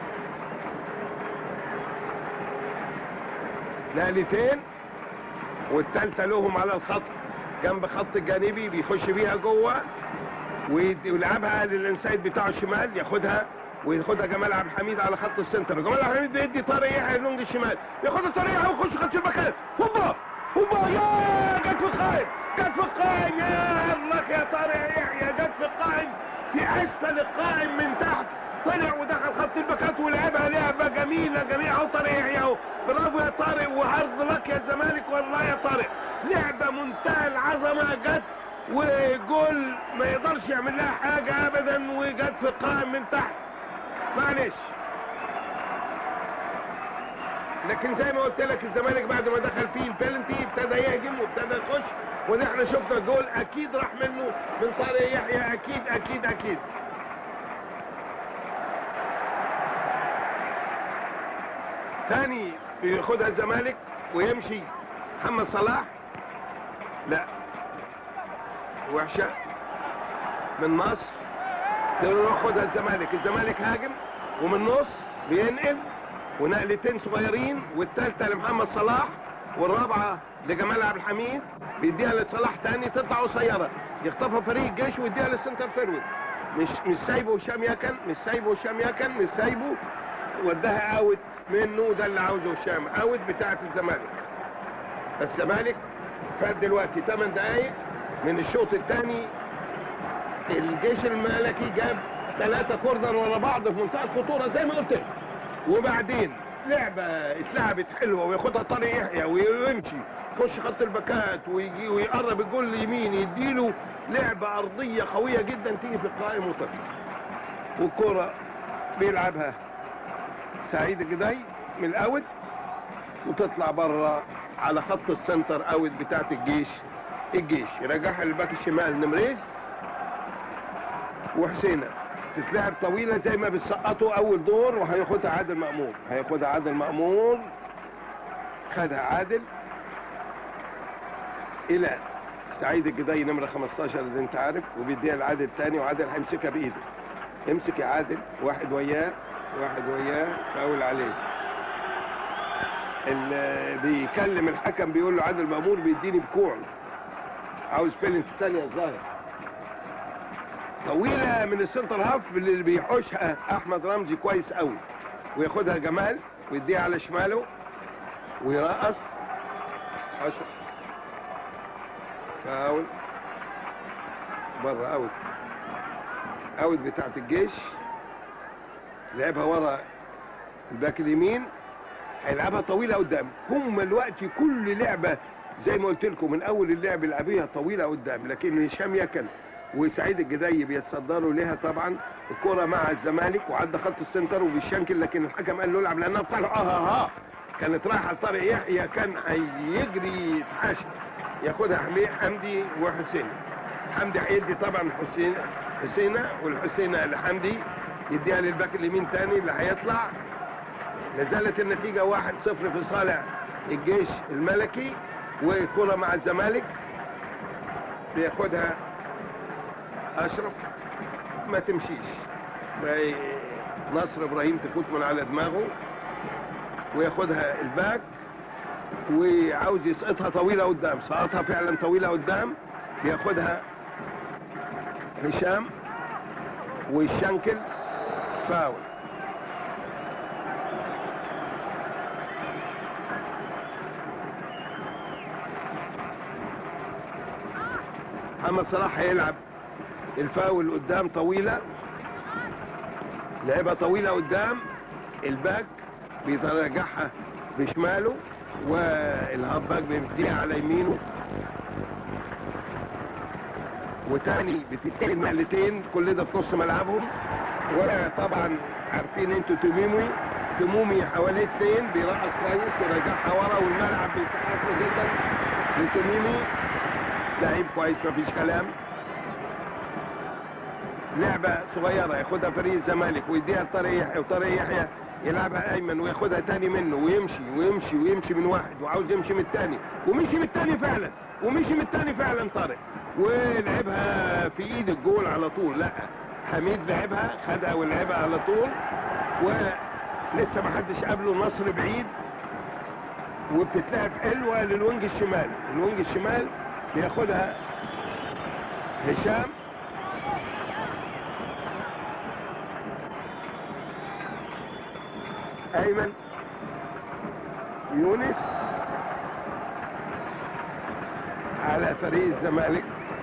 نقلتين والتالتة لهم على الخط جنب خط الجانبي بيخش بيها جوه ويد- ويلعبها للانسايد بتاعه الشمال ياخدها وياخدها جمال عبد الحميد على خط السنتر جمال عبد الحميد بيدي طارق يحيى اللونج الشمال ياخدها طارق يحيى ويخش خط المكان هوبا هوبا يا جت في القائم جت في القائم يا الله يا طارق يحيى جت في القائم في اسفل القائم من تحت طلع ودخل خط الباكات ولعبها لعبه جميله جميله اهو طارق يحيى اهو برافو يا طارق وهارد لك يا زمالك والله يا طارق لعبه منتهى العظمه جت وجول ما يقدرش يعمل لها حاجه ابدا وجت في القائم من تحت معلش لكن زي ما قلت لك الزمالك بعد ما دخل فيه البلنتي ابتدى يهجم وابتدى يخش وده احنا شفنا جول اكيد راح منه من طارق يحيى اكيد اكيد اكيد تاني بياخدها الزمالك ويمشي محمد صلاح لا وحشه من مصر ياخدها الزمالك الزمالك هاجم ومن نص بينقل ونقلتين صغيرين والثالثه لمحمد صلاح والرابعه لجمال عبد الحميد بيديها لصلاح تاني تطلع قصيره يخطفها فريق الجيش ويديها للسنتر فيرود مش مش سايبه هشام يكن مش سايبه هشام يكن مش سايبه وداها اوت منه ده اللي عاوزه هشام اوت بتاعه الزمالك الزمالك فات دلوقتي 8 دقايق من الشوط الثاني الجيش الملكي جاب ثلاثة كوردر ورا بعض في منتهى الخطورة زي ما قلت لك وبعدين لعبة اتلعبت حلوة وياخدها طارق يحيى ويمشي يخش خط الباكات ويجي ويقرب الجول اليمين يديله لعبة أرضية قوية جدا تيجي في القائم وتطلع والكرة بيلعبها سعيد الجدي من الاوت وتطلع بره على خط السنتر اوت بتاعت الجيش الجيش يرجعها للباك الشمال نمريز وحسينة تتلعب طويلة زي ما بتسقطوا أول دور وهياخدها عادل مأمور هياخدها عادل مأمور خدها عادل إلى سعيد الجدي نمرة 15 اللي أنت عارف وبيديها لعادل تاني وعادل هيمسكها بإيده امسك يا عادل واحد وياه واحد وياه فاول عليه اللي بيكلم الحكم بيقول له عادل مأمور بيديني بكوع عاوز بيلنت تانية الظاهر طويلة من السنتر هاف اللي بيحوشها أحمد رمزي كويس قوي وياخدها جمال ويديها على شماله ويرقص أشرف فاول بره اوت اوت بتاعت الجيش لعبها ورا الباك اليمين هيلعبها طويله قدام هم الوقت كل لعبه زي ما قلت لكم من اول اللعب يلعبيها طويله قدام لكن هشام يكن وسعيد الجدي بيتصدروا ليها طبعا الكره مع الزمالك وعدى خط السنتر وبيشنكل لكن الحكم قال له العب لانها بصالح اه اه اه كانت رايحه لطارق يحيى كان هيجري يتحاشى ياخدها حمي- حمدي وحسين حمدي هيدي طبعا حسين حسينة والحسينة لحمدي يديها للباك اليمين تاني اللي هيطلع لازالت النتيجة واحد صفر في صالح الجيش الملكي وكرة مع الزمالك بياخدها أشرف ما تمشيش ما- نصر إبراهيم تفوت من على دماغه وياخدها الباك وعاوز يسقطها طويلة قدام سقطها فعلا طويلة قدام بياخدها هشام والشنكل فاول محمد صلاح هيلعب الفاول قدام طويلة لعبة طويلة قدام الباك بيترجعها بشماله والهاب باك بيديها على يمينه وتاني بتتقل نقلتين كل ده في نص ملعبهم وطبعا عارفين انتوا تميمي تمومي حواليه اثنين بيرقص كويس ويرجعها ورا والملعب بيتحرك له جدا لتميمي لعيب كويس مفيش كلام لعبة صغيرة ياخدها فريق الزمالك ويديها لطارق يحيى وطارق يحيى يلعبها ايمن وياخدها تاني منه ويمشي ويمشي ويمشي من واحد وعاوز يمشي من التاني ومشي من التاني فعلا ومشي من التاني فعلا طارق ولعبها في ايد الجول على طول لا حميد لعبها خدها ولعبها على طول ولسه ما حدش قابله نصر بعيد وبتتلعب حلوه للوينج الشمال الوينج الشمال بياخدها هشام ايمن يونس على فريق الزمالك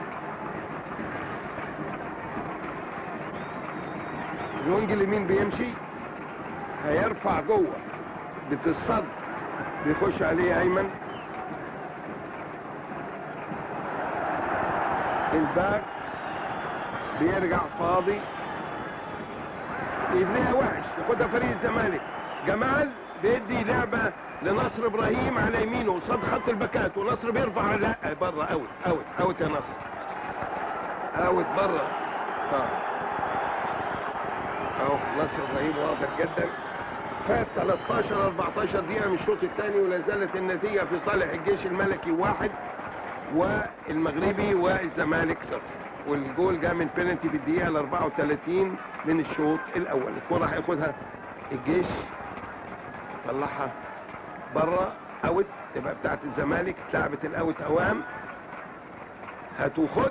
الوينج اليمين بيمشي هيرفع جوه بتصد بيخش عليه ايمن الباك بيرجع فاضي يبنيها وحش ياخدها فريق الزمالك جمال بيدي لعبه لنصر ابراهيم على يمينه قصاد خط الباكات ونصر بيرفع لا بره اوت اوت اوت يا نصر اوت بره اه اهو نصر ابراهيم واضح جدا فات 13 14 دقيقه من الشوط الثاني ولا زالت النتيجه في صالح الجيش الملكي واحد والمغربي والزمالك صفر والجول جاء من بينالتي في الدقيقه ال 34 من الشوط الاول الكره هياخدها الجيش طلعها بره اوت تبقى بتاعت الزمالك اتلعبت الاوت اوام هات وخد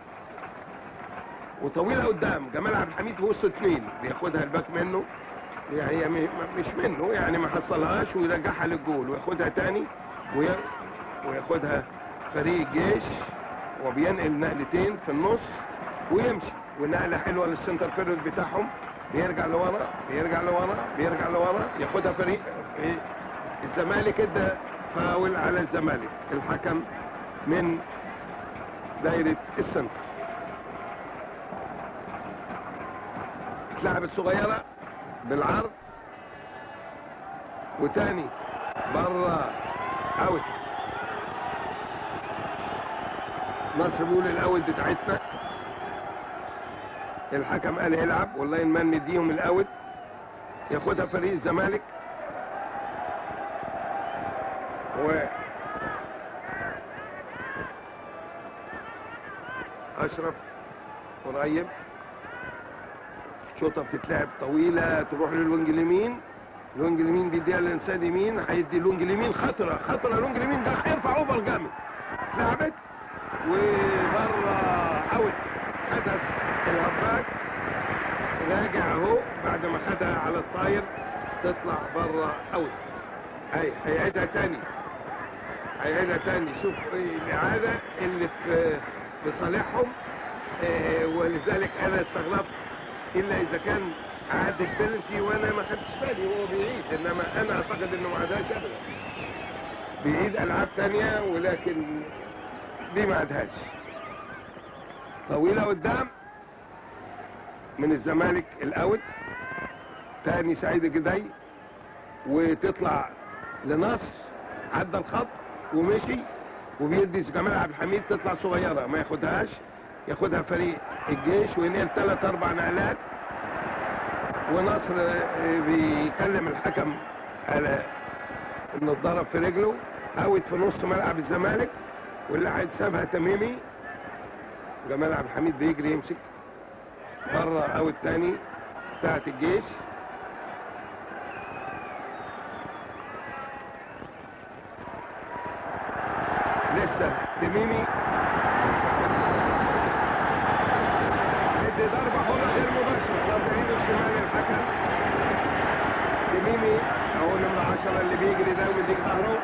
وطويله قدام جمال عبد الحميد في وسط اثنين بياخدها الباك منه يعني هي م- مش منه يعني ما حصلهاش ويرجعها للجول وياخدها تاني وي- وياخدها فريق الجيش وبينقل نقلتين في النص ويمشي ونقله حلوه للسنتر فيرود بتاعهم بيرجع لورا بيرجع لورا بيرجع لورا ياخدها فريق إيه، الزمالك ادى فاول على الزمالك الحكم من دايره السنتر اتلعبت صغيره بالعرض وتاني بره اوت مصر بيقول الاوت بتاعتنا الحكم قال العب والله المان مديهم الاوت ياخدها فريق الزمالك و اشرف قريب شوطه بتتلعب طويله تروح للونج اليمين الونج اليمين بيديها للانسان يمين هيدي الونج اليمين خطره خطره الونج اليمين ده هيرفع اوفر جامد اتلعبت وبره اوت حدث الهباك راجع اهو بعد ما خدها على الطاير تطلع بره اوت اي هيعيدها تاني هيعيدها تاني شوف إيه الاعاده اللي في في صالحهم آه، ولذلك انا استغربت الا اذا كان عاد البلنتي وانا ما خدتش بالي هو بيعيد انما انا اعتقد انه ما عادهاش ابدا بيعيد العاب تانية ولكن دي ما عادهاش طويله قدام من الزمالك الاوت تاني سعيد الجدي وتطلع لنصر عدى الخط ومشي وبيدي جمال عبد الحميد تطلع صغيره ما ياخدهاش ياخدها فريق الجيش وينقل ثلاث اربع نقلات ونصر آه، بيكلم الحكم على انه اتضرب في رجله اوت في نص ملعب الزمالك واللي هيتسابها تميمي جمال عبد الحميد بيجري يمسك بره اوت تاني بتاعت الجيش لسه تميمي ادي ضربة حرة غير مباشرة ضربة ايده الشمال الحكم تميمي اهو نمرة 10 اللي بيجري ده وبيديك ظهره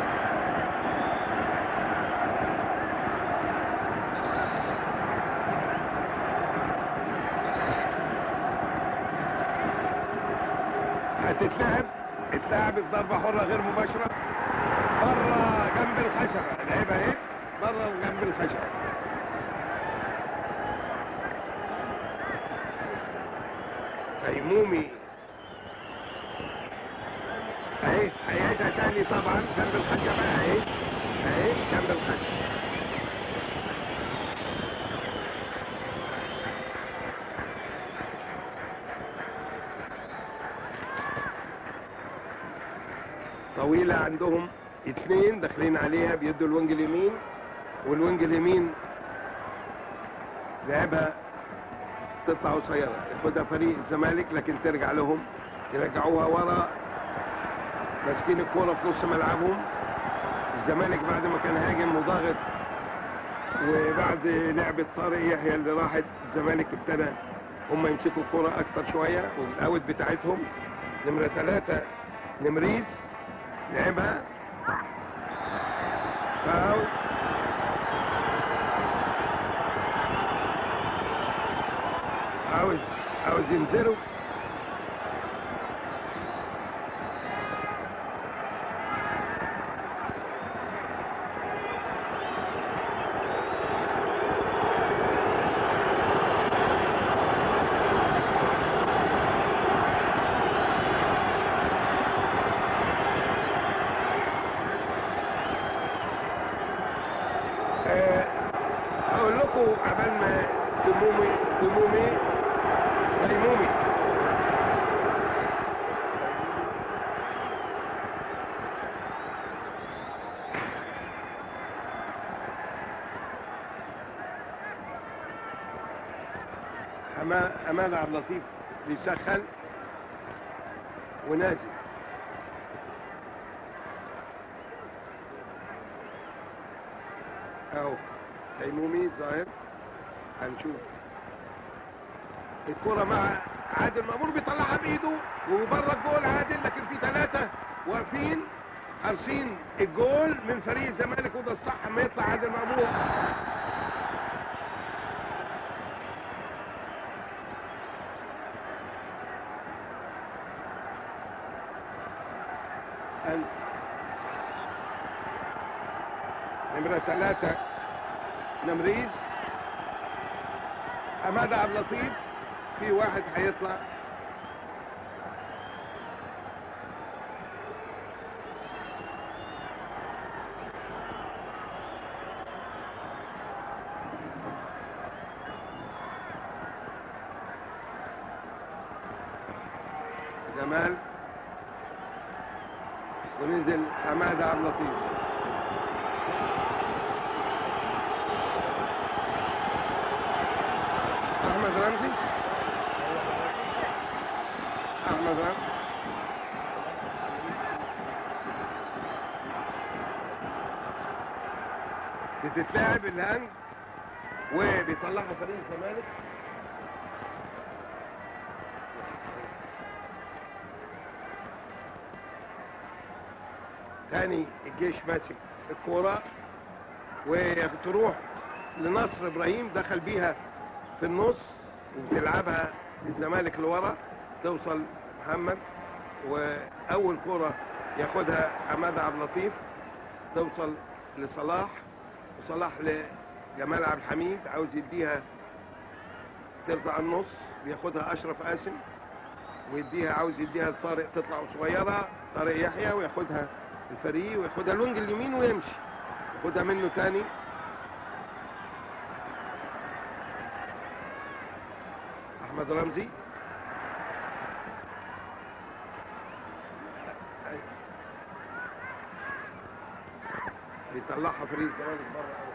هتتلعب اتلعبت ضربة حرة غير مباشرة بره جنب الخشبة لعبها ايه بره جنب الخشبة تيمومي اهي هيعيدها تاني طبعا جنب الخشبة اهي اهي جنب الخشبة طويلة عندهم اتنين داخلين عليها بيدوا الوينج اليمين والوينج اليمين لعبها تطلع قصيرة ياخدها فريق الزمالك لكن ترجع لهم يرجعوها ورا ماسكين الكورة في نص ملعبهم الزمالك بعد ما كان هاجم وضاغط وبعد لعبة طارق يحيى اللي راحت الزمالك ابتدى هم يمسكوا الكورة أكتر شوية والأوت بتاعتهم نمرة ثلاثة نمريز لعبها فاول عاوز عاوز ينزلوا تيمومي تيمومي تيمومي حما- حماد عبد اللطيف بيسخن ونازل اهو تيمومي ظاهر هنشوف الكرة مع عادل مأمور بيطلعها بإيده وبره الجول عادل لكن في ثلاثة واقفين حارسين الجول من فريق الزمالك وده الصح ما يطلع عادل مأمور أنت نمرة ثلاثة نمريز حمادة عبد اللطيف في واحد هيطلع جمال ونزل حمادة عبد اللطيف احمد رمزي احمد رمزي بتتلعب الهند وبيطلعها فريق الزمالك تاني الجيش ماسك الكوره وتروح لنصر ابراهيم دخل بيها في النص وبتلعبها الزمالك لورا توصل محمد واول كره ياخدها حماد عبد اللطيف توصل لصلاح وصلاح لجمال عبد الحميد عاوز يديها ترجع النص بياخدها اشرف قاسم ويديها عاوز يديها لطارق تطلع صغيره طارق يحيى وياخدها الفريق وياخدها الوينج اليمين ويمشي ياخدها منه تاني احمد رمزي بيطلعها فريق الزمالك بره قوي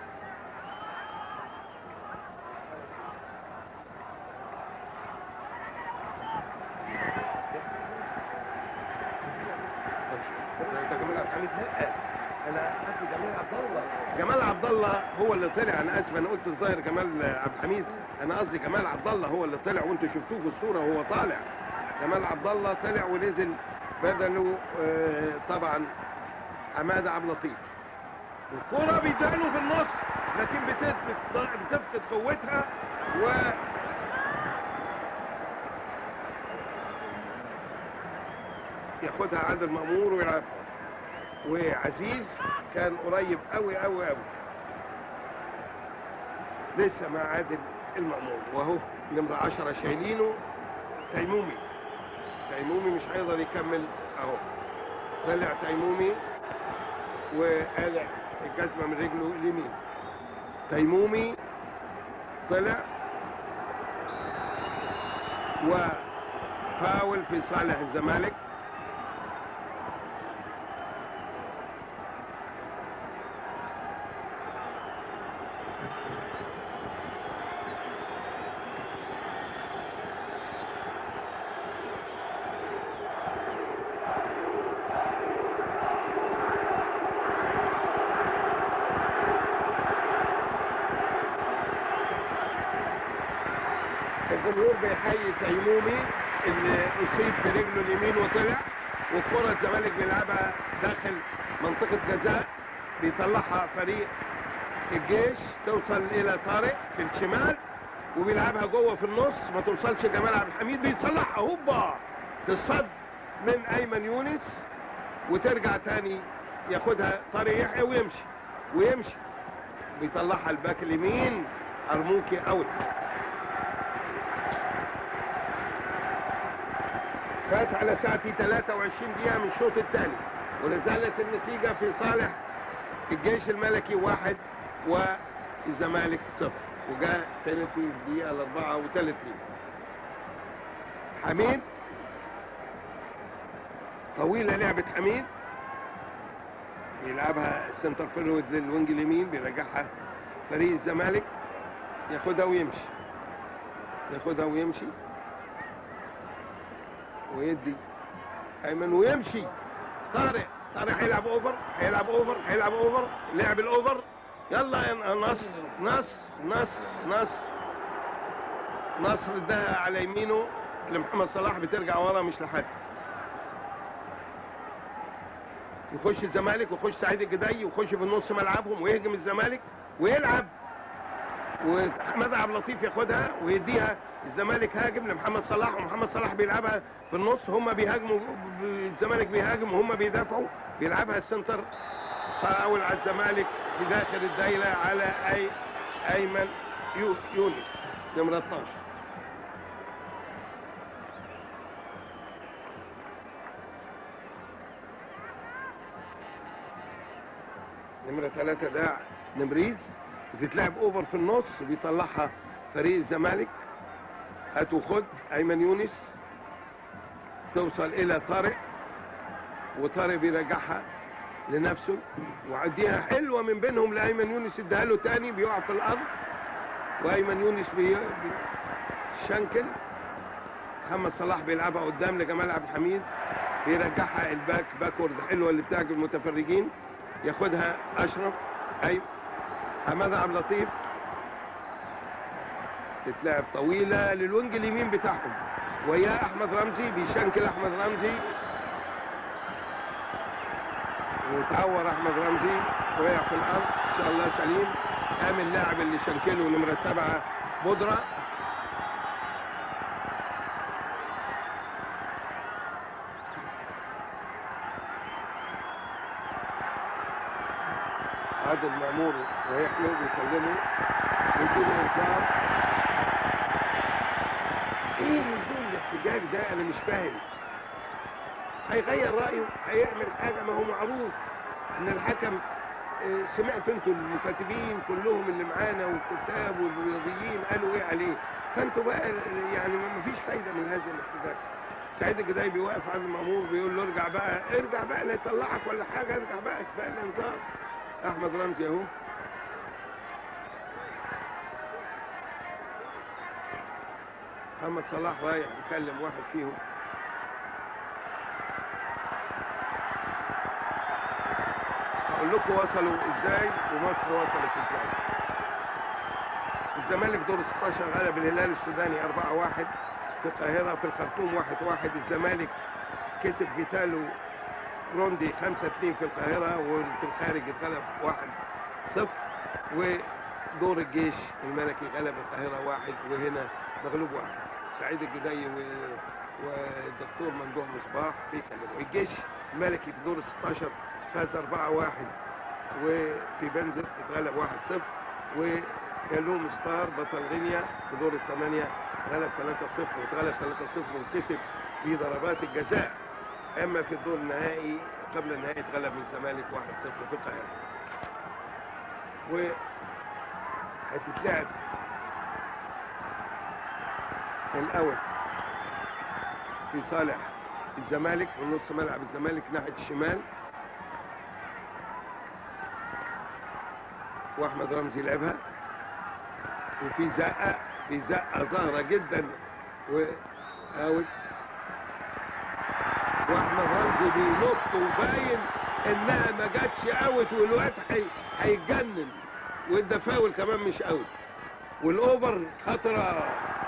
ده جمال عبد الحميد لا انا قصدي جمال عبد الله جمال عبد الله هو اللي طلع انا اسف انا قلت الظاهر جمال عبد الحميد انا قصدي جمال عبد الله هو اللي طلع وانتوا شفتوه في الصوره وهو طالع جمال عبد الله طلع ونزل بدله آه، طبعا حماده عبد اللطيف الكرة بيدانه في النص لكن بتثبت بتفقد قوتها و ياخدها عادل مأمور ويلعبها وعزيز كان قريب قوي قوي قوي لسه مع عادل المأمور وهو نمرة عشرة شايلينه تيمومي تيمومي مش هيقدر يكمل اهو طلع تيمومي وقلع الجزمة من رجله اليمين تيمومي طلع وفاول في صالح الزمالك الجمهور بيحيي تيمومي اللي اصيب في رجله اليمين وطلع والكره الزمالك بيلعبها داخل منطقه جزاء بيطلعها فريق الجيش توصل الى طارق في الشمال وبيلعبها جوه في النص ما توصلش جمال عبد الحميد بيتصلحها هوبا تصد من ايمن يونس وترجع تاني ياخدها طارق يحيى ويمشي ويمشي بيطلعها الباك اليمين ارموكي اوت فات على ساعتي 23 دقيقة من الشوط الثاني ولا زالت النتيجة في صالح الجيش الملكي واحد والزمالك صفر وجاء بينالتي في الدقيقه ال 34 حميد طويله لعبه حميد بيلعبها سنتر فيرود للوينج اليمين بيرجعها فريق الزمالك ياخدها ويمشي ياخدها ويمشي ويدي ايمن ويمشي طارق طارق هيلعب اوفر هيلعب اوفر هيلعب اوفر لعب الاوفر يلا يا نصر نصر نصر نصر نصر اداها على يمينه لمحمد صلاح بترجع ورا مش لحد يخش الزمالك ويخش سعيد الجدي ويخش في النص ملعبهم ويهجم الزمالك ويلعب ومحمد عبد اللطيف ياخدها ويديها الزمالك هاجم لمحمد صلاح ومحمد صلاح بيلعبها في النص هم بيهاجموا الزمالك بيهاجم وهم بيدافعوا بيلعبها السنتر فاول على الزمالك في داخل الدايره على اي ايمن يو- يونس نمره 12 نمرة ثلاثة ده نمريز بتتلعب اوفر في النص بيطلعها فريق الزمالك هات وخد ايمن يونس توصل الى طارق وطارق بيرجعها لنفسه وعديها حلوه من بينهم لايمن يونس اداها له تاني بيقع في الارض وايمن يونس بي... شنكل محمد صلاح بيلعبها قدام لجمال عبد الحميد بيرجعها الباك باكورد حلوه اللي بتعجب المتفرجين ياخدها اشرف ايوه حماد عبد اللطيف تتلعب طويله للوينج اليمين بتاعهم وياه احمد رمزي بيشنكل احمد رمزي وتعور احمد رمزي وقع في الارض ان شاء الله سليم قام اللاعب اللي شنكله نمره سبعه بودره عادل مأمور رايح له بيكلمه يديله انذار ايه نزول الاحتجاج ده انا مش فاهم هيغير رايه هيعمل حاجه ما هو معروف ان الحكم آه، سمعتوا انتوا المكاتبين كلهم اللي معانا والكتاب والرياضيين قالوا ايه عليه فانتوا بقى يعني ما فيش فايده من هذا الاحتجاج سعيد الجداي بيوقف عند المأمور بيقول له ارجع بقى ارجع بقى لا يطلعك ولا حاجه ارجع بقى كفايه الانذار احمد رمزي اهو محمد صلاح رايح يكلم واحد فيهم هقول لكم وصلوا ازاي ومصر وصلت ازاي الزمالك دور 16 غلب الهلال السوداني 4-1 في القاهرة في الخرطوم 1-1 الزمالك كسب فيتالو روندي 5-2 في القاهرة وفي الخارج اتغلب 1-0 ودور الجيش الملكي غلب القاهرة واحد وهنا مغلوب واحد سعيد الجدي و... والدكتور ممدوح مصباح بيكلموا الجيش الملكي في دور 16 فاز 4-1 وفي بنزل اتغلب 1-0 وجالوم ستار بطل غينيا في دور الثمانية غلب 3-0 واتغلب 3-0 وكسب في ضربات الجزاء اما في الدور النهائي قبل النهائي اتغلب من الزمالك 1-0 في القاهرة و هتتلعب الاول في صالح الزمالك من نص ملعب الزمالك ناحيه الشمال واحمد رمزي لعبها وفي زقه في زقه ظاهره جدا واوت واحمد رمزي بينط وباين انها ما جاتش اوت والوقت هي- هيتجنن والدفاول كمان مش اوت والاوفر خطره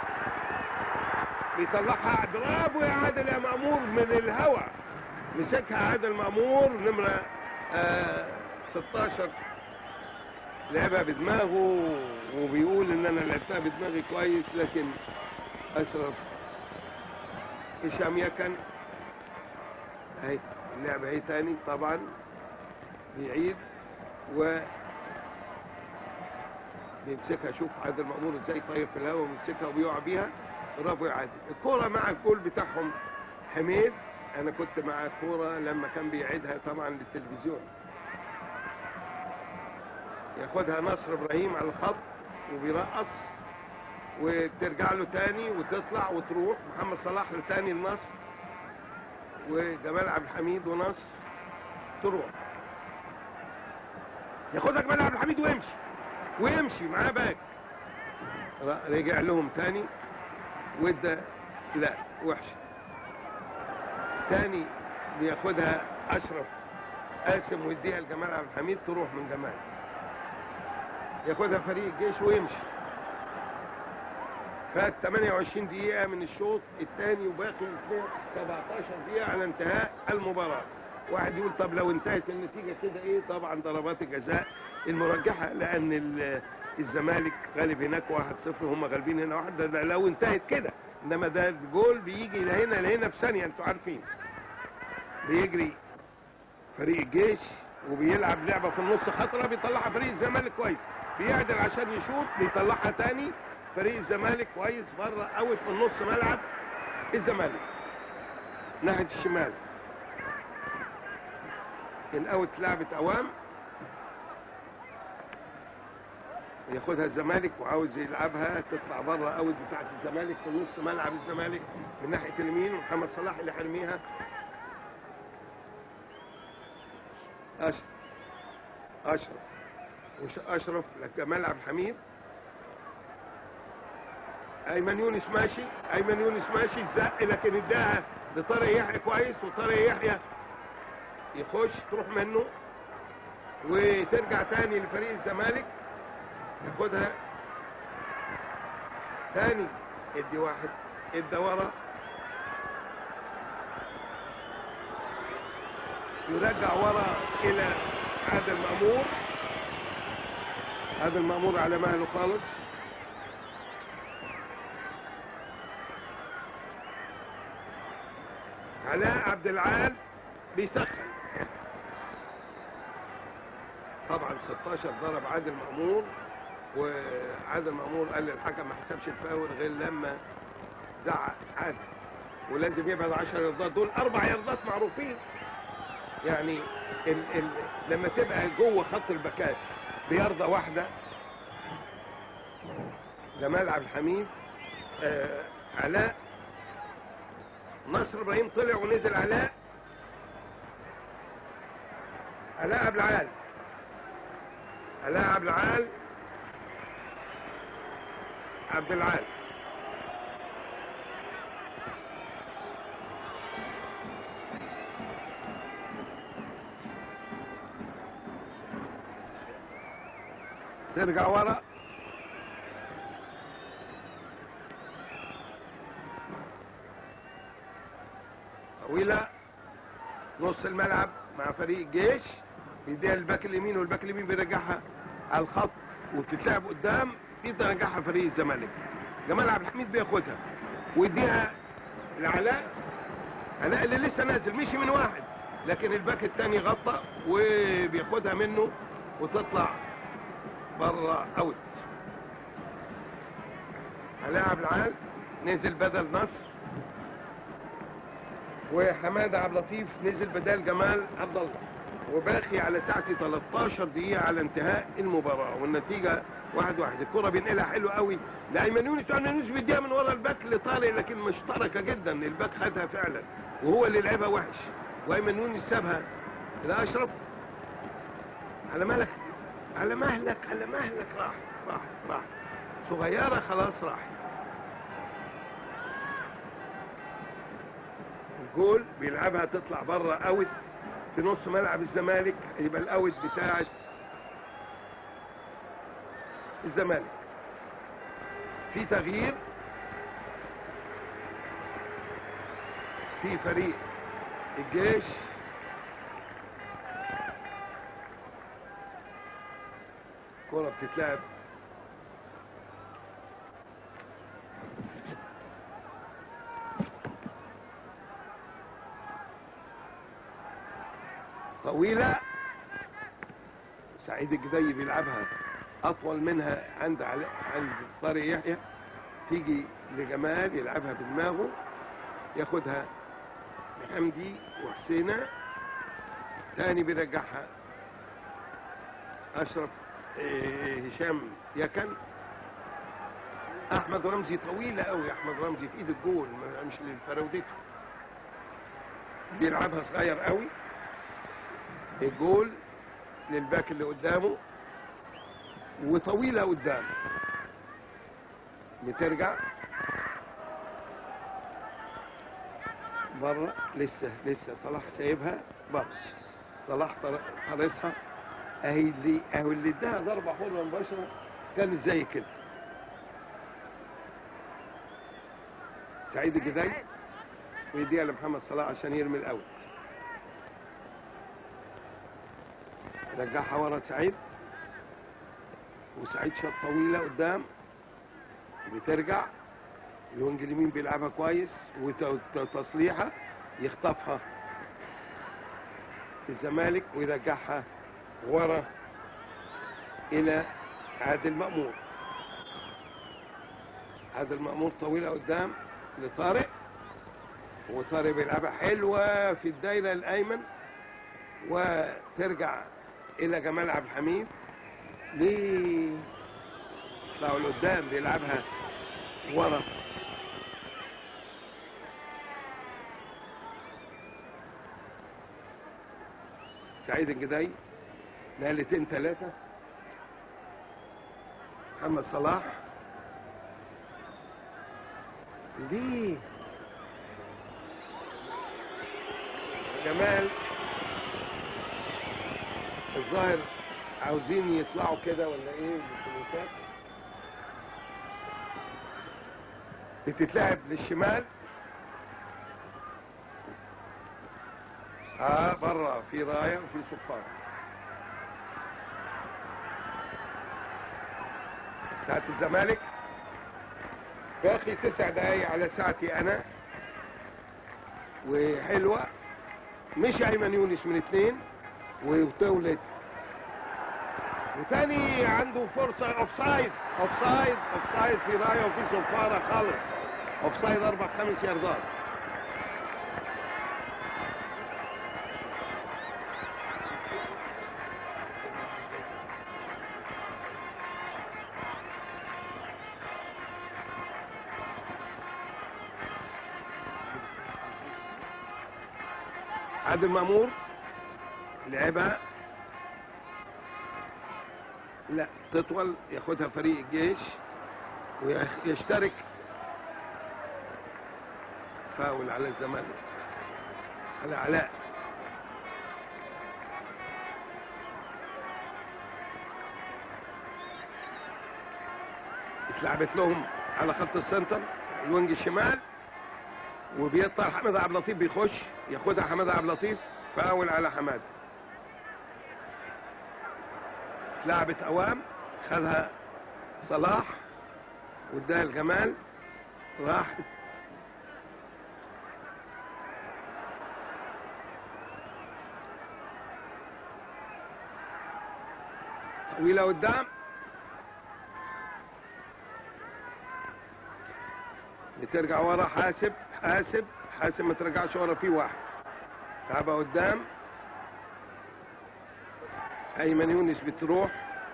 بيطلعها برافو يا عادل يا مأمور من الهوا مسكها عادل مأمور نمرة آه 16 لعبها بدماغه وبيقول ان انا لعبتها بدماغي كويس لكن اشرف هشام يكن اهي اللعبة اهي تاني طبعا بيعيد و بيمسكها شوف عادل مأمور ازاي طاير في الهواء ويمسكها وبيقع بيها برافو يا عادل الكرة مع الجول بتاعهم حميد انا كنت مع الكرة لما كان بيعيدها طبعا للتلفزيون ياخدها نصر ابراهيم على الخط وبيرقص وترجع له تاني وتطلع وتروح محمد صلاح لتاني النصر وجمال عبد الحميد ونصر تروح ياخدها جمال عبد الحميد ويمشي ويمشي معاه باك رجع لهم تاني وادى لا وحش تاني بياخدها اشرف قاسم ويديها لجمال عبد الحميد تروح من جمال ياخدها فريق الجيش ويمشي فات 28 دقيقة من الشوط الثاني وباقي 17 دقيقة على انتهاء المباراة واحد يقول طب لو انتهت النتيجة كده ايه طبعا ضربات الجزاء المرجحة لان ال- الزمالك غالب هناك 1-0 هم غالبين هنا واحد ده لو انتهت كده انما ده الجول بيجي لهنا لهنا في ثانية انتوا عارفين بيجري فريق الجيش وبيلعب لعبة في النص خطرة بيطلعها فريق الزمالك كويس بيعدل عشان يشوط بيطلعها تاني فريق الزمالك كويس بره اوت من نص ملعب الزمالك ناحية الشمال الاوت لعبة اوام ياخدها الزمالك وعاوز يلعبها تطلع بره اوت بتاعت الزمالك في نص ملعب الزمالك من ناحية اليمين ومحمد صلاح اللي حرميها اشرف اشرف وش اشرف لجمال عبد الحميد ايمن يونس ماشي ايمن يونس ماشي زق لكن اداها لطارق يحيى كويس وطارق يحيى يخش تروح منه وترجع تاني لفريق الزمالك ياخدها تاني ادي واحد ادى ورا يرجع ورا الى عادل مأمور عادل مأمور على مهله خالص علاء عبد العال بيسخن طبعا 16 ضرب عادل مأمور وعادل مأمور قال للحكم ما حسبش الفاول غير لما زعق عادل ولازم يبعد 10 يرضات دول اربع يرضات معروفين يعني ال ال لما تبقى جوه خط الباكات بيرضى واحده جمال عبد الحميد آه علاء نصر ابراهيم طلع ونزل علاء علاء عبد العال علاء عبد العال عبد العال ترجع ورا طويلة نص الملعب مع فريق الجيش بيديها للباك اليمين والباك اليمين بيرجعها على الخط وبتتلعب قدام بيرجعها فريق الزمالك جمال عبد الحميد بياخدها ويديها لعلاء علاء اللي لسه نازل مشي من واحد لكن الباك التاني غطى وبياخدها منه وتطلع بره اوت علاء عبد العال نزل بدل نصر وحماده عبد اللطيف نزل بدل جمال عبد الله وباقي على ساعتي 13 دقيقة على انتهاء المباراة والنتيجة واحد واحد الكرة بينقلها حلو قوي لأيمن يونس أيمن يونس بيديها من ورا الباك لطارق لكن مشتركة جدا الباك خدها فعلا وهو اللي لعبها وحش وأيمن يونس سابها لأشرف على مهلك على مهلك على مهلك راح راح راح صغيرة خلاص راح الجول بيلعبها تطلع بره اوت في نص ملعب الزمالك يبقى الاوت بتاعت الزمالك في تغيير في فريق الجيش كرة بتتلعب طويلة سعيد الجدي بيلعبها أطول منها عند عل... عند طارق يحيى تيجي لجمال يلعبها بدماغه ياخدها لحمدي وحسينة تاني بيرجعها أشرف إيه، هشام يكن احمد رمزي طويله قوي احمد رمزي في ايد الجول ما- مش لفراودته بيلعبها صغير قوي الجول للباك اللي قدامه وطويله قدام بترجع بره لسه لسه صلاح سايبها بره صلاح طر- حارسها اهي اللي اهو اللي اداها ضربه حره مباشره كانت زي كده سعيد الجداي ويديها لمحمد صلاح عشان يرمي الاوت رجعها ورا سعيد وسعيد شاط طويله قدام بترجع الوينج اليمين بيلعبها كويس وتصليحها يخطفها الزمالك ويرجعها ورا الى عادل مأمور عادل مأمور طويلة قدام لطارق وطارق بيلعبها حلوة في الدايرة الأيمن وترجع إلى جمال عبد الحميد ليه يطلعوا لقدام بيلعبها ورا سعيد الجداي نقلتين ثلاثة محمد صلاح ليه جمال الظاهر عاوزين يطلعوا كده ولا ايه بالسلوكات بتتلعب للشمال اه بره في رايه وفي صفاره بتاعت الزمالك يا اخي تسع دقايق على ساعتي انا وحلوه مش ايمن يونس من اتنين وتولد وتاني عنده فرصه اوف سايد اوف سايد اوف سايد في رايه وفي صفاره خالص اوف سايد اربع خمس ياردات عادل مامور لعبها لا تطول ياخدها فريق الجيش ويشترك فاول على الزمالك على علاء اتلعبت لهم على خط السنتر الوينج الشمال وبيطلع حمد عبد اللطيف بيخش ياخدها حماد عبد اللطيف فاول على حماد اتلعبت اوام خدها صلاح واداها الجمال راحت طويله قدام بترجع ورا حاسب حاسب حاسب ما ترجعش ورا في واحد لعبها قدام ايمن يونس بتروح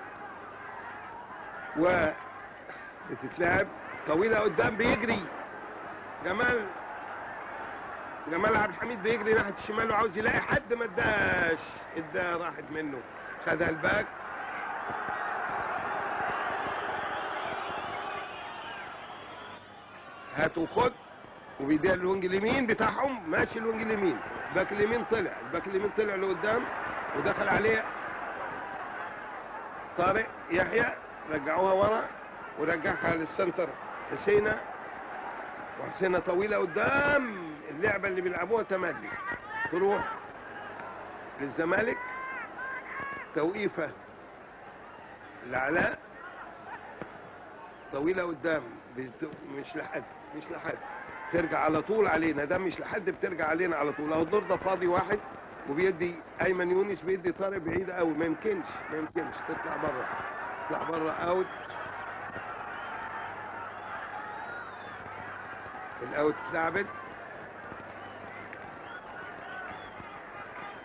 و بتتلعب طويله قدام بيجري جمال جمال عبد الحميد بيجري ناحيه الشمال وعاوز يلاقي حد ما اداش اداها راحت منه خدها الباك هات وخد وبيديها الوينج اليمين بتاعهم ماشي الوينج اليمين الباك اليمين طلع الباك اليمين طلع لقدام ودخل عليه طارق يحيى رجعوها ورا ورجعها للسنتر حسينه وحسينه طويله قدام اللعبه اللي بيلعبوها تملي تروح للزمالك توقيفه لعلاء طويله قدام بت- مش لحد مش لحد ترجع على طول علينا ده مش لحد بترجع علينا على طول اهو الدور ده فاضي واحد وبيدي ايمن يونس بيدي طارق بعيد قوي ما يمكنش ما يمكنش تطلع بره تطلع بره اوت الاوت اتلعبت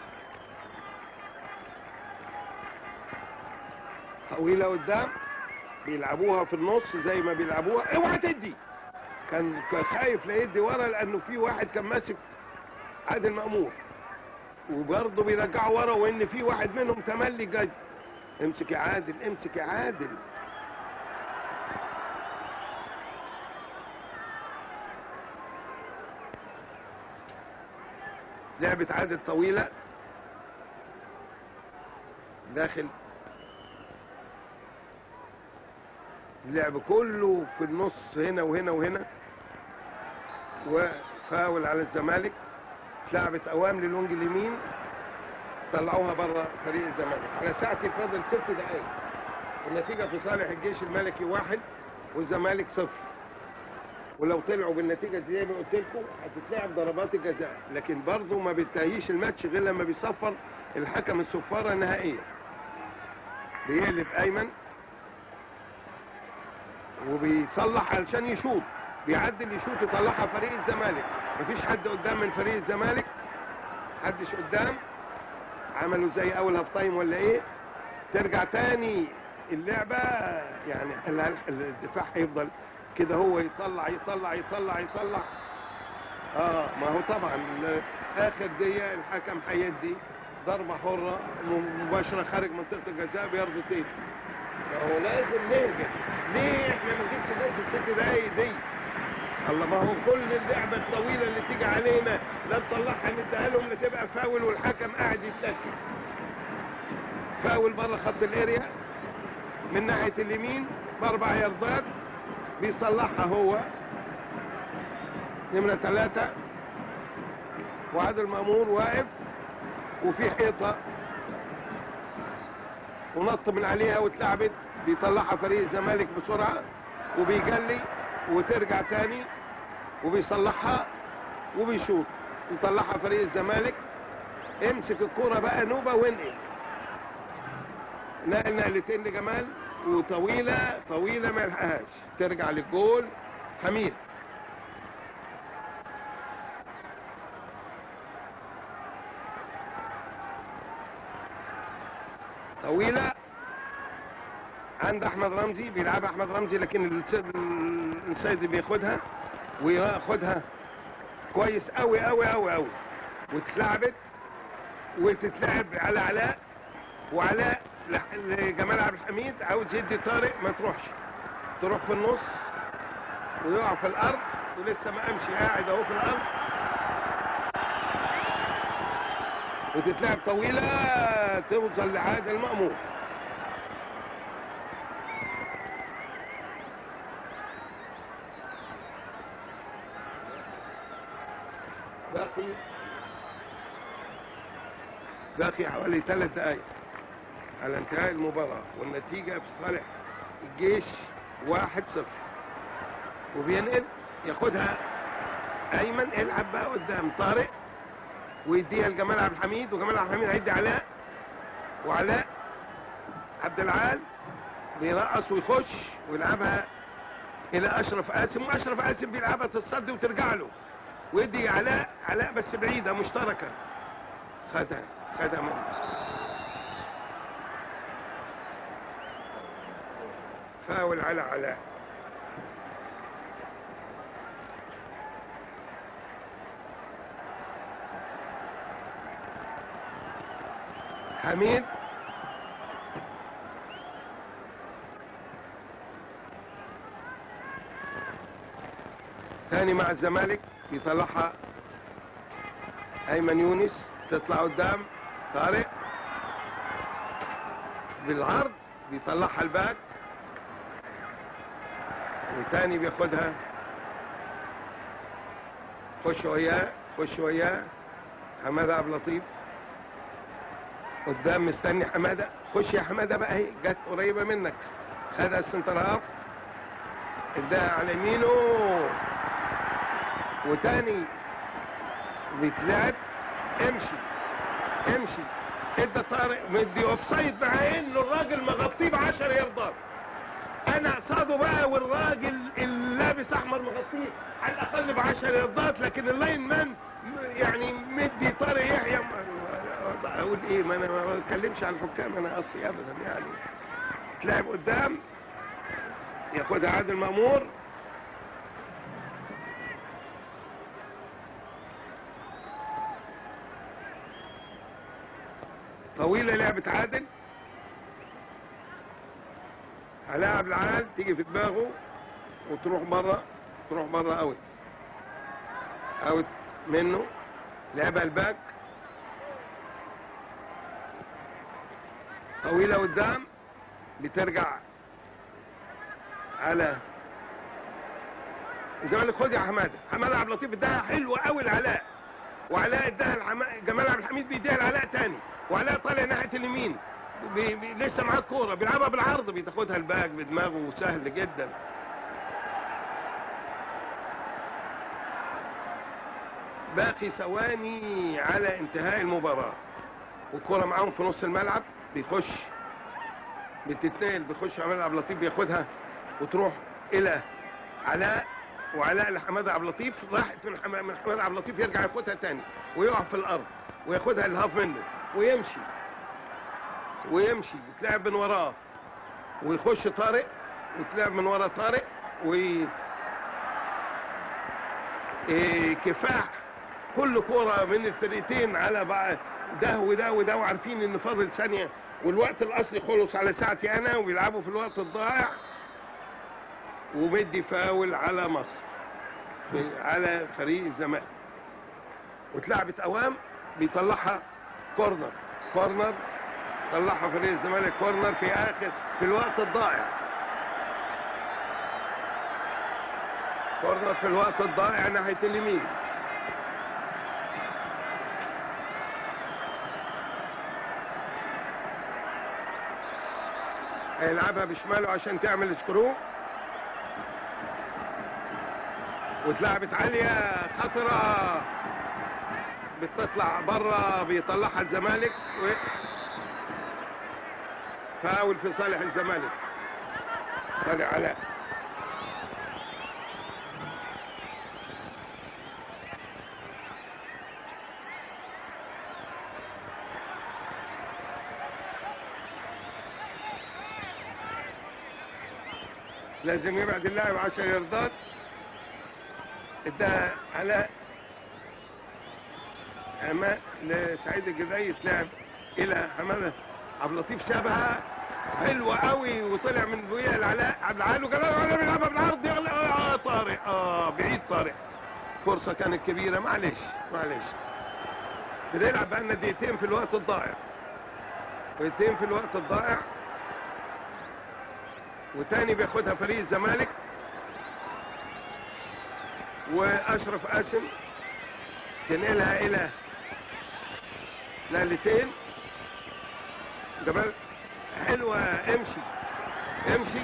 طويله قدام بيلعبوها في النص زي ما بيلعبوها اوعى تدي كان كان خايف لا يدي ورا لانه في واحد كان ماسك عادل مأمور وبرضه بيرجعوا ورا وان في واحد منهم تملي جاي امسك يا عادل امسك يا عادل لعبة عادل طويلة داخل اللعب كله في النص هنا وهنا وهنا وفاول على الزمالك اتلعبت اوام للونج اليمين طلعوها بره فريق الزمالك على ساعتي فاضل ست دقايق النتيجه في صالح الجيش الملكي واحد والزمالك صفر ولو طلعوا بالنتيجه زي ما قلت لكم هتتلعب ضربات الجزاء لكن برضه ما بينتهيش الماتش غير لما بيصفر الحكم الصفاره النهائيه بيقلب ايمن وبيصلح علشان يشوط بيعدل يشوط يطلعها فريق الزمالك مفيش حد قدام من فريق الزمالك محدش قدام عملوا زي اول هاف تايم ولا ايه ترجع تاني اللعبه يعني ال- ال- الدفاع هيفضل كده هو يطلع يطلع يطلع يطلع اه ما هو طبعا ال- اخر دقيقه الحكم هيدي ضربه حره م- مباشره خارج منطقه الجزاء بيرضتين ما هو لازم نهجم ليه احنا ما نجيبش جول في الست دقايق دي الله ما هو كل اللعبه الطويله اللي تيجي علينا لا نطلعها نديها لهم لا تبقى فاول والحكم قاعد يتلكك فاول بره خط الاريا من ناحيه اليمين باربع ياردات بيصلحها هو نمره ثلاثه وعادل مامور واقف وفي حيطه ونط من عليها واتلعبت بيطلعها فريق الزمالك بسرعه وبيجلي وترجع تاني وبيصلحها وبيشوط يطلعها فريق الزمالك امسك الكوره بقى نوبه وانقل نقل نقلتين لجمال وطويله طويله ما يلحقهاش ترجع للجول حميد طويله عند احمد رمزي بيلعبها احمد رمزي لكن الس- السيد بياخدها وياخدها كويس قوي قوي قوي قوي واتلعبت وتتلعب على علاء وعلاء لح- لجمال عبد الحميد عاوز يدي طارق ما تروحش تروح في النص ويقع في الارض ولسه ما امشي قاعد اهو في الارض وتتلعب طويله توصل لعادل مأمور باقي باقي حوالي ثلاث دقائق على انتهاء المباراة والنتيجة في صالح الجيش واحد صفر وبينقل ياخدها أيمن العب بقى قدام طارق ويديها لجمال عبد الحميد وجمال عبد الحميد هيدي علاء وعلاء عبد العال بيرقص ويخش ويلعبها إلى أشرف قاسم وأشرف قاسم بيلعبها تتصدي وترجع له ويدي علاء علاء بس بعيدة مشتركة خدها خدها منه فاول على علاء حميد تاني مع الزمالك يطلعها ايمن يونس تطلع قدام طارق بالعرض بيطلعها الباك وتاني بياخدها خش وياه خش وياه حماده عبد اللطيف قدام مستني حماده خش يا حماده بقى اهي جت قريبه منك خدها السنتر هاف اداها على يمينه وتاني بيتلعب امشي امشي ادى طارق مدي اوف سايد مع انه الراجل مغطيه ب 10 ياردات انا قصاده بقى والراجل اللي لابس احمر مغطيه على الاقل ب 10 ياردات لكن اللاين مان يعني مدي طارق يحيى اقول ايه ما انا ما بتكلمش عن الحكام انا قصدي ابدا يعني تلعب قدام ياخدها عادل مأمور طويلة لعبة عادل علاء عبد العال تيجي في دماغه وتروح بره تروح بره اوت اوت منه لعبها الباك طويلة قدام بترجع على الزمالك خد يا حماده حماده عبد اللطيف اداها حلوه قوي لعلاء وعلاء اداها الحما... جمال عبد الحميد بيديها لعلاء تاني وعلاء طالع ناحيه اليمين بي... بي... لسه معاه الكوره بيلعبها بالعرض بتاخدها الباك بدماغه سهل جدا باقي ثواني على انتهاء المباراه والكوره معاهم في نص الملعب بيخش بتتنقل بيخش عمال عبد اللطيف بياخدها وتروح الى علاء وعلاء لحماده عبد اللطيف راحت من حما- من حماده عبد اللطيف يرجع ياخدها تاني ويقع في الارض وياخدها الهاف منه ويمشي ويمشي وتلعب من وراه ويخش طارق وتلعب من ورا طارق و إيه، كفاح كل كرة من الفرقتين على بعض ده وده وده وعارفين ان فاضل ثانية والوقت الاصلي خلص على ساعتي انا وبيلعبوا في الوقت الضائع وبدي فاول على مصر في- على فريق الزمالك واتلعبت اوام بيطلعها كورنر كورنر طلعها فريق الزمالك كورنر في اخر في الوقت الضائع كورنر في الوقت الضائع ناحيه اليمين هيلعبها بشماله عشان تعمل سكرو واتلعبت عالية خطرة بتطلع بره بيطلعها الزمالك و... فاول في صالح الزمالك طالع علاء لازم يبعد اللاعب 10 ياردات اداها علاء اماء لسعيد الجزائي تلعب الى حماده عبد اللطيف سابها حلوه قوي وطلع من فوقيها العلاء عبد العال وجلال العلاء بيلعبها بالعرض يغلق اه طارق اه بعيد طارق فرصه كانت كبيره معلش معلش بنلعب بقالنا دقيقتين في الوقت الضائع دقيقتين في الوقت الضائع وتاني بياخدها فريق الزمالك واشرف قاسم تنقلها الى لالتين جبل حلوه امشي امشي